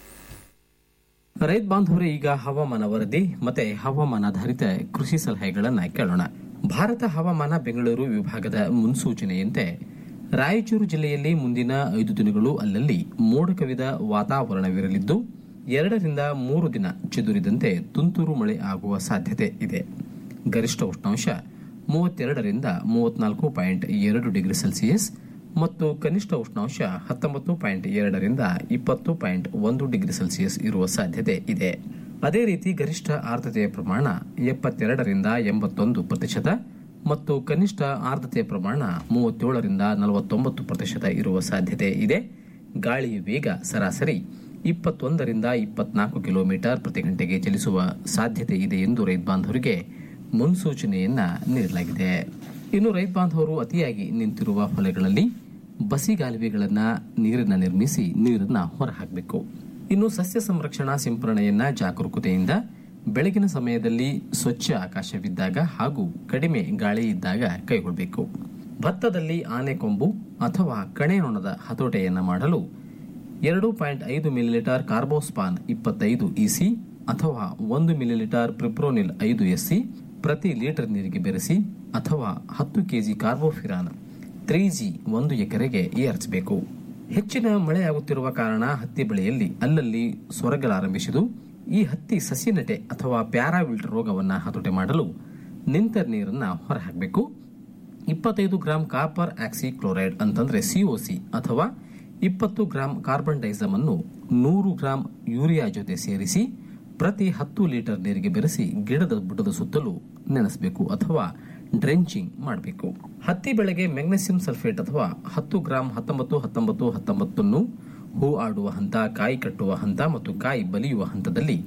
ರೈತ ಬಾಂಧವರೇ ಈಗ ಹವಾಮಾನ ವರದಿ ಮತ್ತೆ ಹವಾಮಾನಾಧಾರಿತ ಕೃಷಿ ಸಲಹೆಗಳನ್ನ ಕೇಳೋಣ ಭಾರತ ಹವಾಮಾನ ಬೆಂಗಳೂರು ವಿಭಾಗದ ಮುನ್ಸೂಚನೆಯಂತೆ ರಾಯಚೂರು ಜಿಲ್ಲೆಯಲ್ಲಿ ಮುಂದಿನ ಐದು ದಿನಗಳು ಅಲ್ಲಲ್ಲಿ ಮೋಡ ಕವಿದ ವಾತಾವರಣವಿರಲಿದ್ದು ಎರಡರಿಂದ ಮೂರು ದಿನ ಚದುರಿದಂತೆ ತುಂತುರು ಮಳೆ ಆಗುವ ಸಾಧ್ಯತೆ ಇದೆ ಗರಿಷ್ಠ ಉಷ್ಣಾಂಶ ಮೂವತ್ತೆರಡರಿಂದ ಮೂವತ್ನಾಲ್ಕು ಪಾಯಿಂಟ್ ಎರಡು ಡಿಗ್ರಿ ಸೆಲ್ಸಿಯಸ್ ಮತ್ತು ಕನಿಷ್ಠ ಉಷ್ಣಾಂಶ ಹತ್ತೊಂಬತ್ತು ಪಾಯಿಂಟ್ ಎರಡರಿಂದ ಇಪ್ಪತ್ತು ಪಾಯಿಂಟ್ ಒಂದು ಡಿಗ್ರಿ ಸೆಲ್ಸಿಯಸ್ ಇರುವ ಸಾಧ್ಯತೆ ಇದೆ ಅದೇ ರೀತಿ ಗರಿಷ್ಠ ಆರ್ದ್ರತೆಯ ಪ್ರಮಾಣ ಎಪ್ಪತ್ತೆರಡರಿಂದ ಎಂಬತ್ತೊಂದು ಪ್ರತಿಶತ ಮತ್ತು ಕನಿಷ್ಠ ಆರ್ದ್ರತೆಯ ಪ್ರಮಾಣ ಮೂವತ್ತೇಳರಿಂದ ನಲವತ್ತೊಂಬತ್ತು ಪ್ರತಿಶತ ಇರುವ ಸಾಧ್ಯತೆ ಇದೆ ಗಾಳಿಯ ವೇಗ ಸರಾಸರಿ ಇಪ್ಪತ್ತೊಂದರಿಂದ ಇಪ್ಪತ್ನಾಲ್ಕು ಕಿಲೋಮೀಟರ್ ಪ್ರತಿ ಗಂಟೆಗೆ ಚಲಿಸುವ ಸಾಧ್ಯತೆ ಇದೆ ಎಂದು ರೈತ ಬಾಂಧವರಿಗೆ ಮುನ್ಸೂಚನೆಯನ್ನ ನೀಡಲಾಗಿದೆ ಇನ್ನು ರೈತ ಬಾಂಧವರು ಅತಿಯಾಗಿ ನಿಂತಿರುವ ಹೊಲೆಗಳಲ್ಲಿ ಬಸಿಗಾಲುವೆಗಳನ್ನ ನೀರನ್ನ ನಿರ್ಮಿಸಿ ನೀರನ್ನ ಹೊರಹಾಕಬೇಕು ಇನ್ನು ಸಸ್ಯ ಸಂರಕ್ಷಣಾ ಸಿಂಪರಣೆಯನ್ನ ಜಾಗರೂಕತೆಯಿಂದ ಬೆಳಗಿನ ಸಮಯದಲ್ಲಿ ಸ್ವಚ್ಛ ಆಕಾಶವಿದ್ದಾಗ ಹಾಗೂ ಕಡಿಮೆ ಗಾಳಿ ಇದ್ದಾಗ ಕೈಗೊಳ್ಳಬೇಕು ಭತ್ತದಲ್ಲಿ ಆನೆಕೊಂಬು ಅಥವಾ ಕಣೆನೊಣದ ಹತೋಟೆಯನ್ನ ಮಾಡಲು ಎರಡು ಪಾಯಿಂಟ್ ಐದು ಮಿಲಿಲೀಟರ್ ಕಾರ್ಬೋಸ್ಪಾನ್ ಇಪ್ಪತ್ತೈದು ಇಸಿ ಅಥವಾ ಒಂದು ಮಿಲಿಲೀಟರ್ ಪ್ರಿಪ್ರೋನಿಲ್ ಐದು ಎಸ್ಸಿ ಪ್ರತಿ ಲೀಟರ್ ನೀರಿಗೆ ಬೆರೆಸಿ ಅಥವಾ ಹತ್ತು ಕೆಜಿ ಕಾರ್ಬೋಫಿರಾನ್ ತ್ರೀ ಜಿ ಒಂದು ಎಕರೆಗೆ ಏರ್ಚಬೇಕು ಹೆಚ್ಚಿನ ಮಳೆಯಾಗುತ್ತಿರುವ ಕಾರಣ ಹತ್ತಿ ಬೆಳೆಯಲ್ಲಿ ಅಲ್ಲಲ್ಲಿ ಸೊರಗಲಾರಂಭಿಸಿದು ಈ ಹತ್ತಿ ಸಸಿನಟೆ ಅಥವಾ ಪ್ಯಾರಾವಿಲ್ಟ್ ರೋಗವನ್ನು ಹತೋಟಿ ಮಾಡಲು ನಿಂತ ನೀರನ್ನ ಹೊರಹಾಕಬೇಕು ಇಪ್ಪತ್ತೈದು ಗ್ರಾಂ ಕಾಪರ್ ಆಕ್ಸಿ ಕ್ಲೋರೈಡ್ ಅಂತಂದ್ರೆ ಸಿಒಸಿ ಅಥವಾ ಇಪ್ಪತ್ತು ಗ್ರಾಂ ಕಾರ್ಬನ್ ಡೈಸಮ್ ಅನ್ನು ನೂರು ಗ್ರಾಂ ಯೂರಿಯಾ ಜೊತೆ ಸೇರಿಸಿ ಪ್ರತಿ ಹತ್ತು ಲೀಟರ್ ನೀರಿಗೆ ಬೆರೆಸಿ ಗಿಡದ ಬುಡದ ಸುತ್ತಲೂ ನೆನೆಸಬೇಕು ಅಥವಾ ಡ್ರೆಂಚಿಂಗ್ ಮಾಡಬೇಕು ಹತ್ತಿ ಬೆಳೆಗೆ ಮೆಗ್ನೆಸಿಯಂ ಸಲ್ಫೇಟ್ ಅಥವಾ ಹತ್ತು ಗ್ರಾಂ ಹತ್ತೊಂಬತ್ತು ಹತ್ತೊಂಬತ್ತು ಹತ್ತೊಂಬತ್ತನ್ನು ಹೂ ಆಡುವ ಹಂತ ಕಾಯಿ ಕಟ್ಟುವ ಹಂತ ಮತ್ತು ಕಾಯಿ ಬಲಿಯುವ ಹಂತದಲ್ಲಿ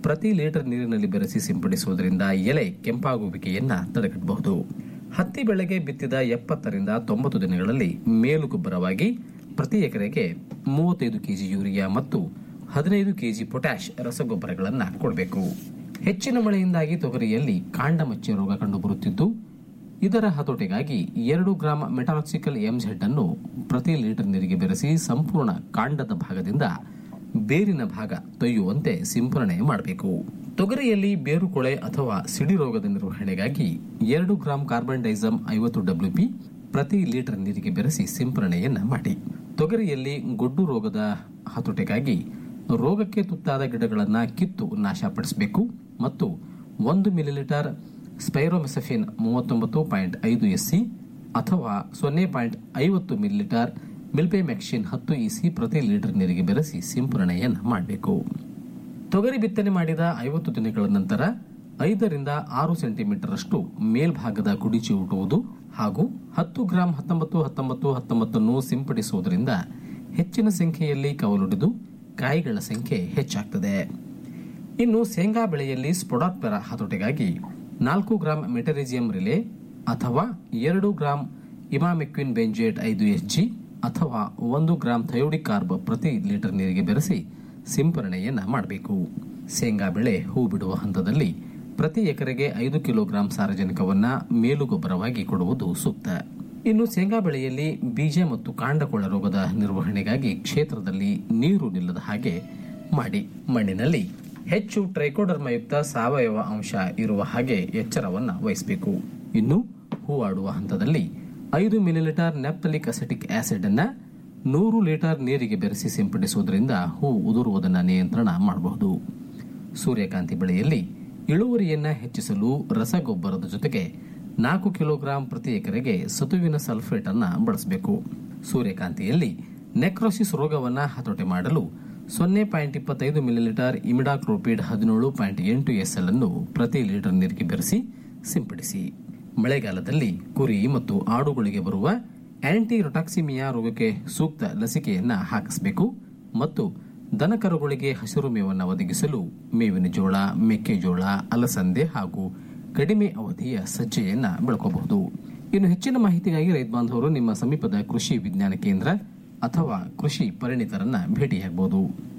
ಪ್ರತಿ ಲೀಟರ್ ನೀರಿನಲ್ಲಿ ಬೆರೆಸಿ ಸಿಂಪಡಿಸುವುದರಿಂದ ಎಲೆ ಕೆಂಪಾಗುವಿಕೆಯನ್ನ ತಡೆಗಟ್ಟಬಹುದು ಹತ್ತಿ ಬೆಳೆಗೆ ಬಿತ್ತಿದ ಎಪ್ಪತ್ತರಿಂದ ತೊಂಬತ್ತು ದಿನಗಳಲ್ಲಿ ಮೇಲು ಗೊಬ್ಬರವಾಗಿ ಪ್ರತಿ ಎಕರೆಗೆ ಮೂವತ್ತೈದು ಕೆಜಿ ಯೂರಿಯಾ ಮತ್ತು ಹದಿನೈದು ಕೆಜಿ ಪೊಟ್ಯಾಶ್ ರಸಗೊಬ್ಬರಗಳನ್ನು ಕೊಡಬೇಕು ಹೆಚ್ಚಿನ ಮಳೆಯಿಂದಾಗಿ ತೊಗರಿಯಲ್ಲಿ ಕಾಂಡ ಮಚ್ಚೆ ರೋಗ ಕಂಡುಬರುತ್ತಿದ್ದು ಇದರ ಹತೋಟಿಗಾಗಿ ಎರಡು ಗ್ರಾಂ ಮೆಟಾಲಾಕ್ಸಿಕಲ್ ಎಂಝೆಡ್ ಅನ್ನು ಪ್ರತಿ ಲೀಟರ್ ನೀರಿಗೆ ಬೆರೆಸಿ ಸಂಪೂರ್ಣ ಕಾಂಡದ ಭಾಗದಿಂದ ಬೇರಿನ ಭಾಗ ತೊಯ್ಯುವಂತೆ ಸಿಂಪರಣೆ ಮಾಡಬೇಕು ತೊಗರಿಯಲ್ಲಿ ಬೇರುಕೊಳೆ ಅಥವಾ ಸಿಡಿ ರೋಗದ ನಿರ್ವಹಣೆಗಾಗಿ ಎರಡು ಗ್ರಾಂ ಕಾರ್ಬನ್ ಡೈಸಮ್ ಐವತ್ತು ಡಬ್ಲ್ಯೂಪಿ ಪ್ರತಿ ಲೀಟರ್ ನೀರಿಗೆ ಬೆರೆಸಿ ಸಿಂಪರಣೆಯನ್ನ ಮಾಡಿ ತೊಗರಿಯಲ್ಲಿ ಗೊಡ್ಡು ರೋಗದ ಹತೋಟಿಗಾಗಿ ರೋಗಕ್ಕೆ ತುತ್ತಾದ ಗಿಡಗಳನ್ನು ಕಿತ್ತು ನಾಶಪಡಿಸಬೇಕು ಮತ್ತು ಒಂದು ಮಿಲಿಲೀಟರ್ ಸ್ಪೈರೋಮೆಸಫಿನ್ ಮೂವತ್ತೊಂಬತ್ತು ಪಾಯಿಂಟ್ ಐದು ಎಸ್ಸಿ ಅಥವಾ ಸೊನ್ನೆ ಪಾಯಿಂಟ್ ಐವತ್ತು ಮಿಲಿಲೀಟರ್ ಮಿಲ್ಪೆಮೆಕ್ಸಿನ್ ಹತ್ತು ಇಸಿ ಪ್ರತಿ ಲೀಟರ್ ನೀರಿಗೆ ಬೆರೆಸಿ ಸಿಂಪರಣೆಯನ್ನು ಮಾಡಬೇಕು ತೊಗರಿ ಬಿತ್ತನೆ ಮಾಡಿದ ಐವತ್ತು ದಿನಗಳ ನಂತರ ಐದರಿಂದ ಆರು ಸೆಂಟಿಮೀಟರ್ ಅಷ್ಟು ಮೇಲ್ಭಾಗದ ಕುಡಿಚಿ ಊಟುವುದು ಹಾಗೂ ಹತ್ತು ಗ್ರಾಂ ಹತ್ತೊಂಬತ್ತು ಹತ್ತೊಂಬತ್ತು ಹತ್ತೊಂಬತ್ತನ್ನು ಸಿಂಪಡಿಸುವುದರಿಂದ ಹೆಚ್ಚಿನ ಸಂಖ್ಯೆಯಲ್ಲಿ ಕವಲೊಡೆದು ಕಾಯಿಗಳ ಸಂಖ್ಯೆ ಹೆಚ್ಚಾಗ್ತದೆ ಇನ್ನು ಶೇಂಗಾ ಬೆಳೆಯಲ್ಲಿ ಸ್ಪೊಡಾಟ್ಪೆರ ಹತೋಟಿಗಾಗಿ ನಾಲ್ಕು ಗ್ರಾಂ ಮೆಟರಿಜಿಯಂ ರಿಲೆ ಅಥವಾ ಎರಡು ಗ್ರಾಂ ಇಮಾಮೆಕ್ವಿನ್ ಬೆಂಜೇಟ್ ಐದು ಎಸ್ ಜಿ ಅಥವಾ ಒಂದು ಗ್ರಾಂ ಥಯೋಡಿಕ್ ಕಾರ್ಬ್ ಪ್ರತಿ ಲೀಟರ್ ನೀರಿಗೆ ಬೆರೆಸಿ ಸಿಂಪರಣೆಯನ್ನ ಮಾಡಬೇಕು ಶೇಂಗಾ ಬೆಳೆ ಹೂ ಬಿಡುವ ಹಂತದಲ್ಲಿ ಪ್ರತಿ ಎಕರೆಗೆ ಐದು ಕಿಲೋಗ್ರಾಂ ಸಾರಜನಕವನ್ನ ಮೇಲು ಗೊಬ್ಬರವಾಗಿ ಕೊಡುವುದು ಸೂಕ್ತ ಇನ್ನು ಶೇಂಗಾ ಬೆಳೆಯಲ್ಲಿ ಬೀಜ ಮತ್ತು ಕಾಂಡಕೊಳ ರೋಗದ ನಿರ್ವಹಣೆಗಾಗಿ ಕ್ಷೇತ್ರದಲ್ಲಿ ನೀರು ನಿಲ್ಲದ ಹಾಗೆ ಮಾಡಿ ಮಣ್ಣಿನಲ್ಲಿ ಹೆಚ್ಚು ಟ್ರೈಕೋಡರ್ಮಯುಕ್ತ ಸಾವಯವ ಅಂಶ ಇರುವ ಹಾಗೆ ಎಚ್ಚರವನ್ನ ವಹಿಸಬೇಕು ಇನ್ನು ಹೂವಾಡುವ ಹಂತದಲ್ಲಿ ಐದು ಮಿಲಿಲೀಟರ್ ನೆಪ್ತಲಿಕ್ ಅಸೆಟಿಕ್ ಆಸಿಡ್ ಅನ್ನ ನೂರು ಲೀಟರ್ ನೀರಿಗೆ ಬೆರೆಸಿ ಸಿಂಪಡಿಸುವುದರಿಂದ ಹೂ ಉದುರುವುದನ್ನು ನಿಯಂತ್ರಣ ಮಾಡಬಹುದು ಸೂರ್ಯಕಾಂತಿ ಬೆಳೆಯಲ್ಲಿ ಇಳುವರಿಯನ್ನ ಹೆಚ್ಚಿಸಲು ರಸಗೊಬ್ಬರದ ಜೊತೆಗೆ ನಾಲ್ಕು ಕಿಲೋಗ್ರಾಂ ಪ್ರತಿ ಎಕರೆಗೆ ಸತುವಿನ ಸಲ್ಫೇಟ್ ಅನ್ನ ಬಳಸಬೇಕು ಸೂರ್ಯಕಾಂತಿಯಲ್ಲಿ ನೆಕ್ರೋಸಿಸ್ ರೋಗವನ್ನ ಹತೋಟಿ ಮಾಡಲು ಸೊನ್ನೆ ಪಾಯಿಂಟ್ ಇಪ್ಪತ್ತೈದು ಮಿಲಿಲೀಟರ್ ಇಮಿಡಾಕ್ರೋಪಿಡ್ ಹದಿನೇಳು ಪಾಯಿಂಟ್ ಎಂಟು ಎಸ್ಎಲ್ ಅನ್ನು ಪ್ರತಿ ಲೀಟರ್ ನೀರಿಗೆ ಬೆರೆಸಿ ಸಿಂಪಡಿಸಿ ಮಳೆಗಾಲದಲ್ಲಿ ಕುರಿ ಮತ್ತು ಆಡುಗಳಿಗೆ ಬರುವ ಆಂಟಿ ರೊಟಾಕ್ಸಿಮಿಯಾ ರೋಗಕ್ಕೆ ಸೂಕ್ತ ಲಸಿಕೆಯನ್ನ ಹಾಕಿಸಬೇಕು ಮತ್ತು ದನಕರುಗಳಿಗೆ ಹಸಿರು ಮೇವನ್ನು ಒದಗಿಸಲು ಮೇವಿನ ಜೋಳ ಮೆಕ್ಕೆಜೋಳ ಅಲಸಂದೆ ಹಾಗೂ ಕಡಿಮೆ ಅವಧಿಯ ಸಜ್ಜೆಯನ್ನ ಬೆಳ್ಕೋಬಹುದು ಇನ್ನು ಹೆಚ್ಚಿನ ಮಾಹಿತಿಗಾಗಿ ರೈತ ಬಾಂಧವರು ನಿಮ್ಮ ಸಮೀಪದ ಕೃಷಿ ವಿಜ್ಞಾನ ಕೇಂದ್ರ ಅಥವಾ ಕೃಷಿ ಪರಿಣಿತರನ್ನ ಭೇಟಿಯಾಗಬಹುದು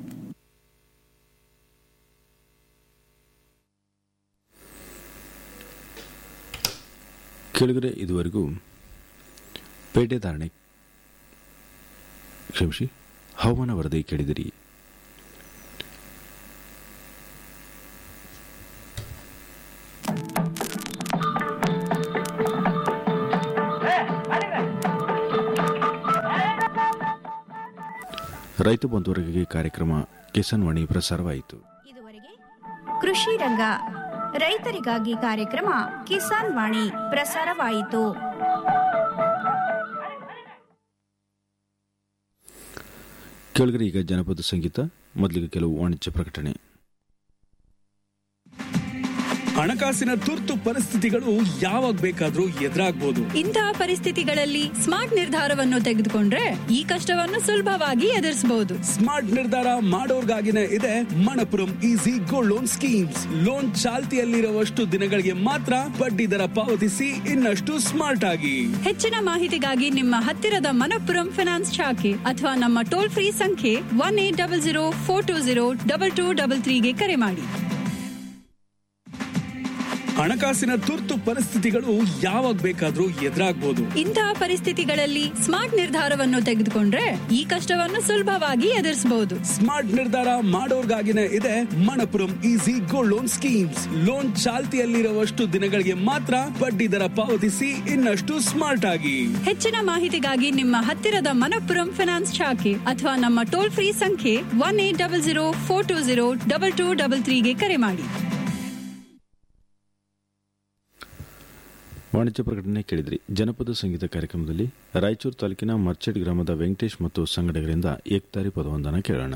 ಕೆಳಗಡೆ ಇದುವರೆಗೂ ಪೇಟೆ ಧಾರಣೆ ಕ್ಷಮಿಸಿ ಹವಾಮಾನ ವರದಿ ಕೇಳಿದಿರಿ ರೈತ ಬಂಧುವರೆಗೆ ಕಾರ್ಯಕ್ರಮ ಕಿಸಾನ್ ವಾಣಿ ಪ್ರಸಾರವಾಯಿತು ಕೃಷಿ ರಂಗ ರೈತರಿಗಾಗಿ ಕಾರ್ಯಕ್ರಮ ಕಿಸಾನ್ ವಾಣಿ ಪ್ರಸಾರವಾಯಿತು ಕೆಳಗಡೆ ಈಗ ಜನಪದ ಸಂಗೀತ ಮೊದಲಿಗೆ ಕೆಲವು ವಾಣಿಜ್ಯ ಪ್ರಕಟಣೆ ಹಣಕಾಸಿನ ತುರ್ತು ಪರಿಸ್ಥಿತಿಗಳು ಯಾವಾಗ ಬೇಕಾದ್ರೂ ಎದುರಾಗ್ಬೋದು ಇಂತಹ ಪರಿಸ್ಥಿತಿಗಳಲ್ಲಿ ಸ್ಮಾರ್ಟ್ ನಿರ್ಧಾರವನ್ನು ತೆಗೆದುಕೊಂಡ್ರೆ ಈ ಕಷ್ಟವನ್ನು ಸುಲಭವಾಗಿ ಎದುರಿಸಬಹುದು ಸ್ಮಾರ್ಟ್ ನಿರ್ಧಾರ ಮಾಡೋರ್ಗಾಗಿನೇ ಇದೆ Manappuram easy gold loan schemes loan ಚಾಲ್ತಿಯಲ್ಲಿರುವಷ್ಟು ದಿನಗಳಿಗೆ ಮಾತ್ರ ಬಡ್ಡಿ ದರ ಪಾವತಿಸಿ ಇನ್ನಷ್ಟು ಸ್ಮಾರ್ಟ್ ಆಗಿ ಹೆಚ್ಚಿನ ಮಾಹಿತಿಗಾಗಿ ನಿಮ್ಮ ಹತ್ತಿರದ ಮನಪ್ಪುರಂ ಫಿನಾನ್ಸ್ ಶಾಖೆ ಅಥವಾ ನಮ್ಮ ಟೋಲ್ ಫ್ರೀ ಸಂಖ್ಯೆ one eight double zero four two zero double two double ತ್ರೀಗೆ ಕರೆ ಮಾಡಿ ಹಣಕಾಸಿನ ತುರ್ತು ಪರಿಸ್ಥಿತಿಗಳು ಯಾವಾಗ ಬೇಕಾದ್ರೂ ಎದುರಾಗ್ಬೋದು ಇಂತಹ ಪರಿಸ್ಥಿತಿಗಳಲ್ಲಿ ಸ್ಮಾರ್ಟ್ ನಿರ್ಧಾರವನ್ನು ತೆಗೆದುಕೊಂಡ್ರೆ ಈ ಕಷ್ಟವನ್ನು ಸುಲಭವಾಗಿ ಎದುರಿಸಬಹುದು ಸ್ಮಾರ್ಟ್ ನಿರ್ಧಾರ ಮಾಡೋರ್ಗಾಗಿನೇ ಇದೆ Manappuram easy gold loan schemes loan ಚಾಲ್ತಿಯಲ್ಲಿರುವಷ್ಟು ದಿನಗಳಿಗೆ ಮಾತ್ರ ಬಡ್ಡಿ ದರ ಪಾವತಿಸಿ ಇನ್ನಷ್ಟು ಸ್ಮಾರ್ಟ್ ಆಗಿ ಹೆಚ್ಚಿನ ಮಾಹಿತಿಗಾಗಿ ನಿಮ್ಮ ಹತ್ತಿರದ ಮನಪ್ಪುರಂ ಫಿನಾನ್ಸ್ ಶಾಖೆ ಅಥವಾ ನಮ್ಮ ಟೋಲ್ ಫ್ರೀ ಸಂಖ್ಯೆ one eight double zero four two zero double two double ತ್ರೀಗೆ ಕರೆ ಮಾಡಿ ವಾಣಿಜ್ಯ ಪ್ರಕಟಣೆ ಕೇಳಿದ್ರಿ ಜನಪದ ಸಂಗೀತ ಕಾರ್ಯಕ್ರಮದಲ್ಲಿ ರಾಯಚೂರು ತಾಲೂಕಿನ ಮರ್ಚೆಡ್ ಗ್ರಾಮದ ವೆಂಕಟೇಶ್ ಮತ್ತು ಸಂಗಡಿಗರಿಂದ ಏಕ್ತಾರಿ ಪದವೊಂದನ್ನು ಕೇಳೋಣ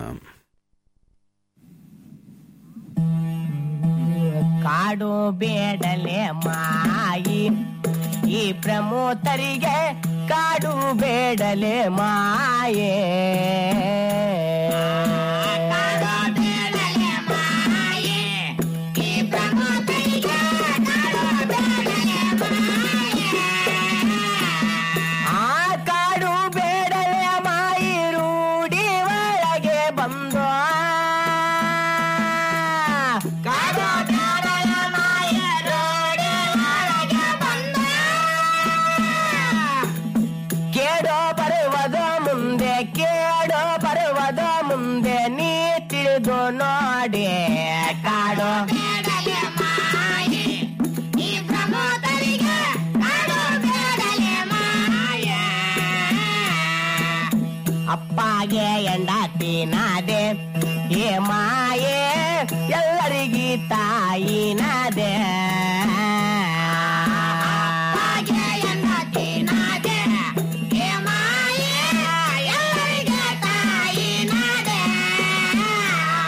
ಕಾಡು ಬೇಡಲೆ ಮಾಯಿ ಈ ಪ್ರಮೋತರಿಗೆ ಕಾಡು ಬೇಡಲೆ ಮಾಯೇ ಹಾಗೆ ಎಂಡಾತಿನಾದೆ ಏ ಮಾಯೇ ಎಲ್ಲರಿಗಿ ತಾಯಿನಾದೆ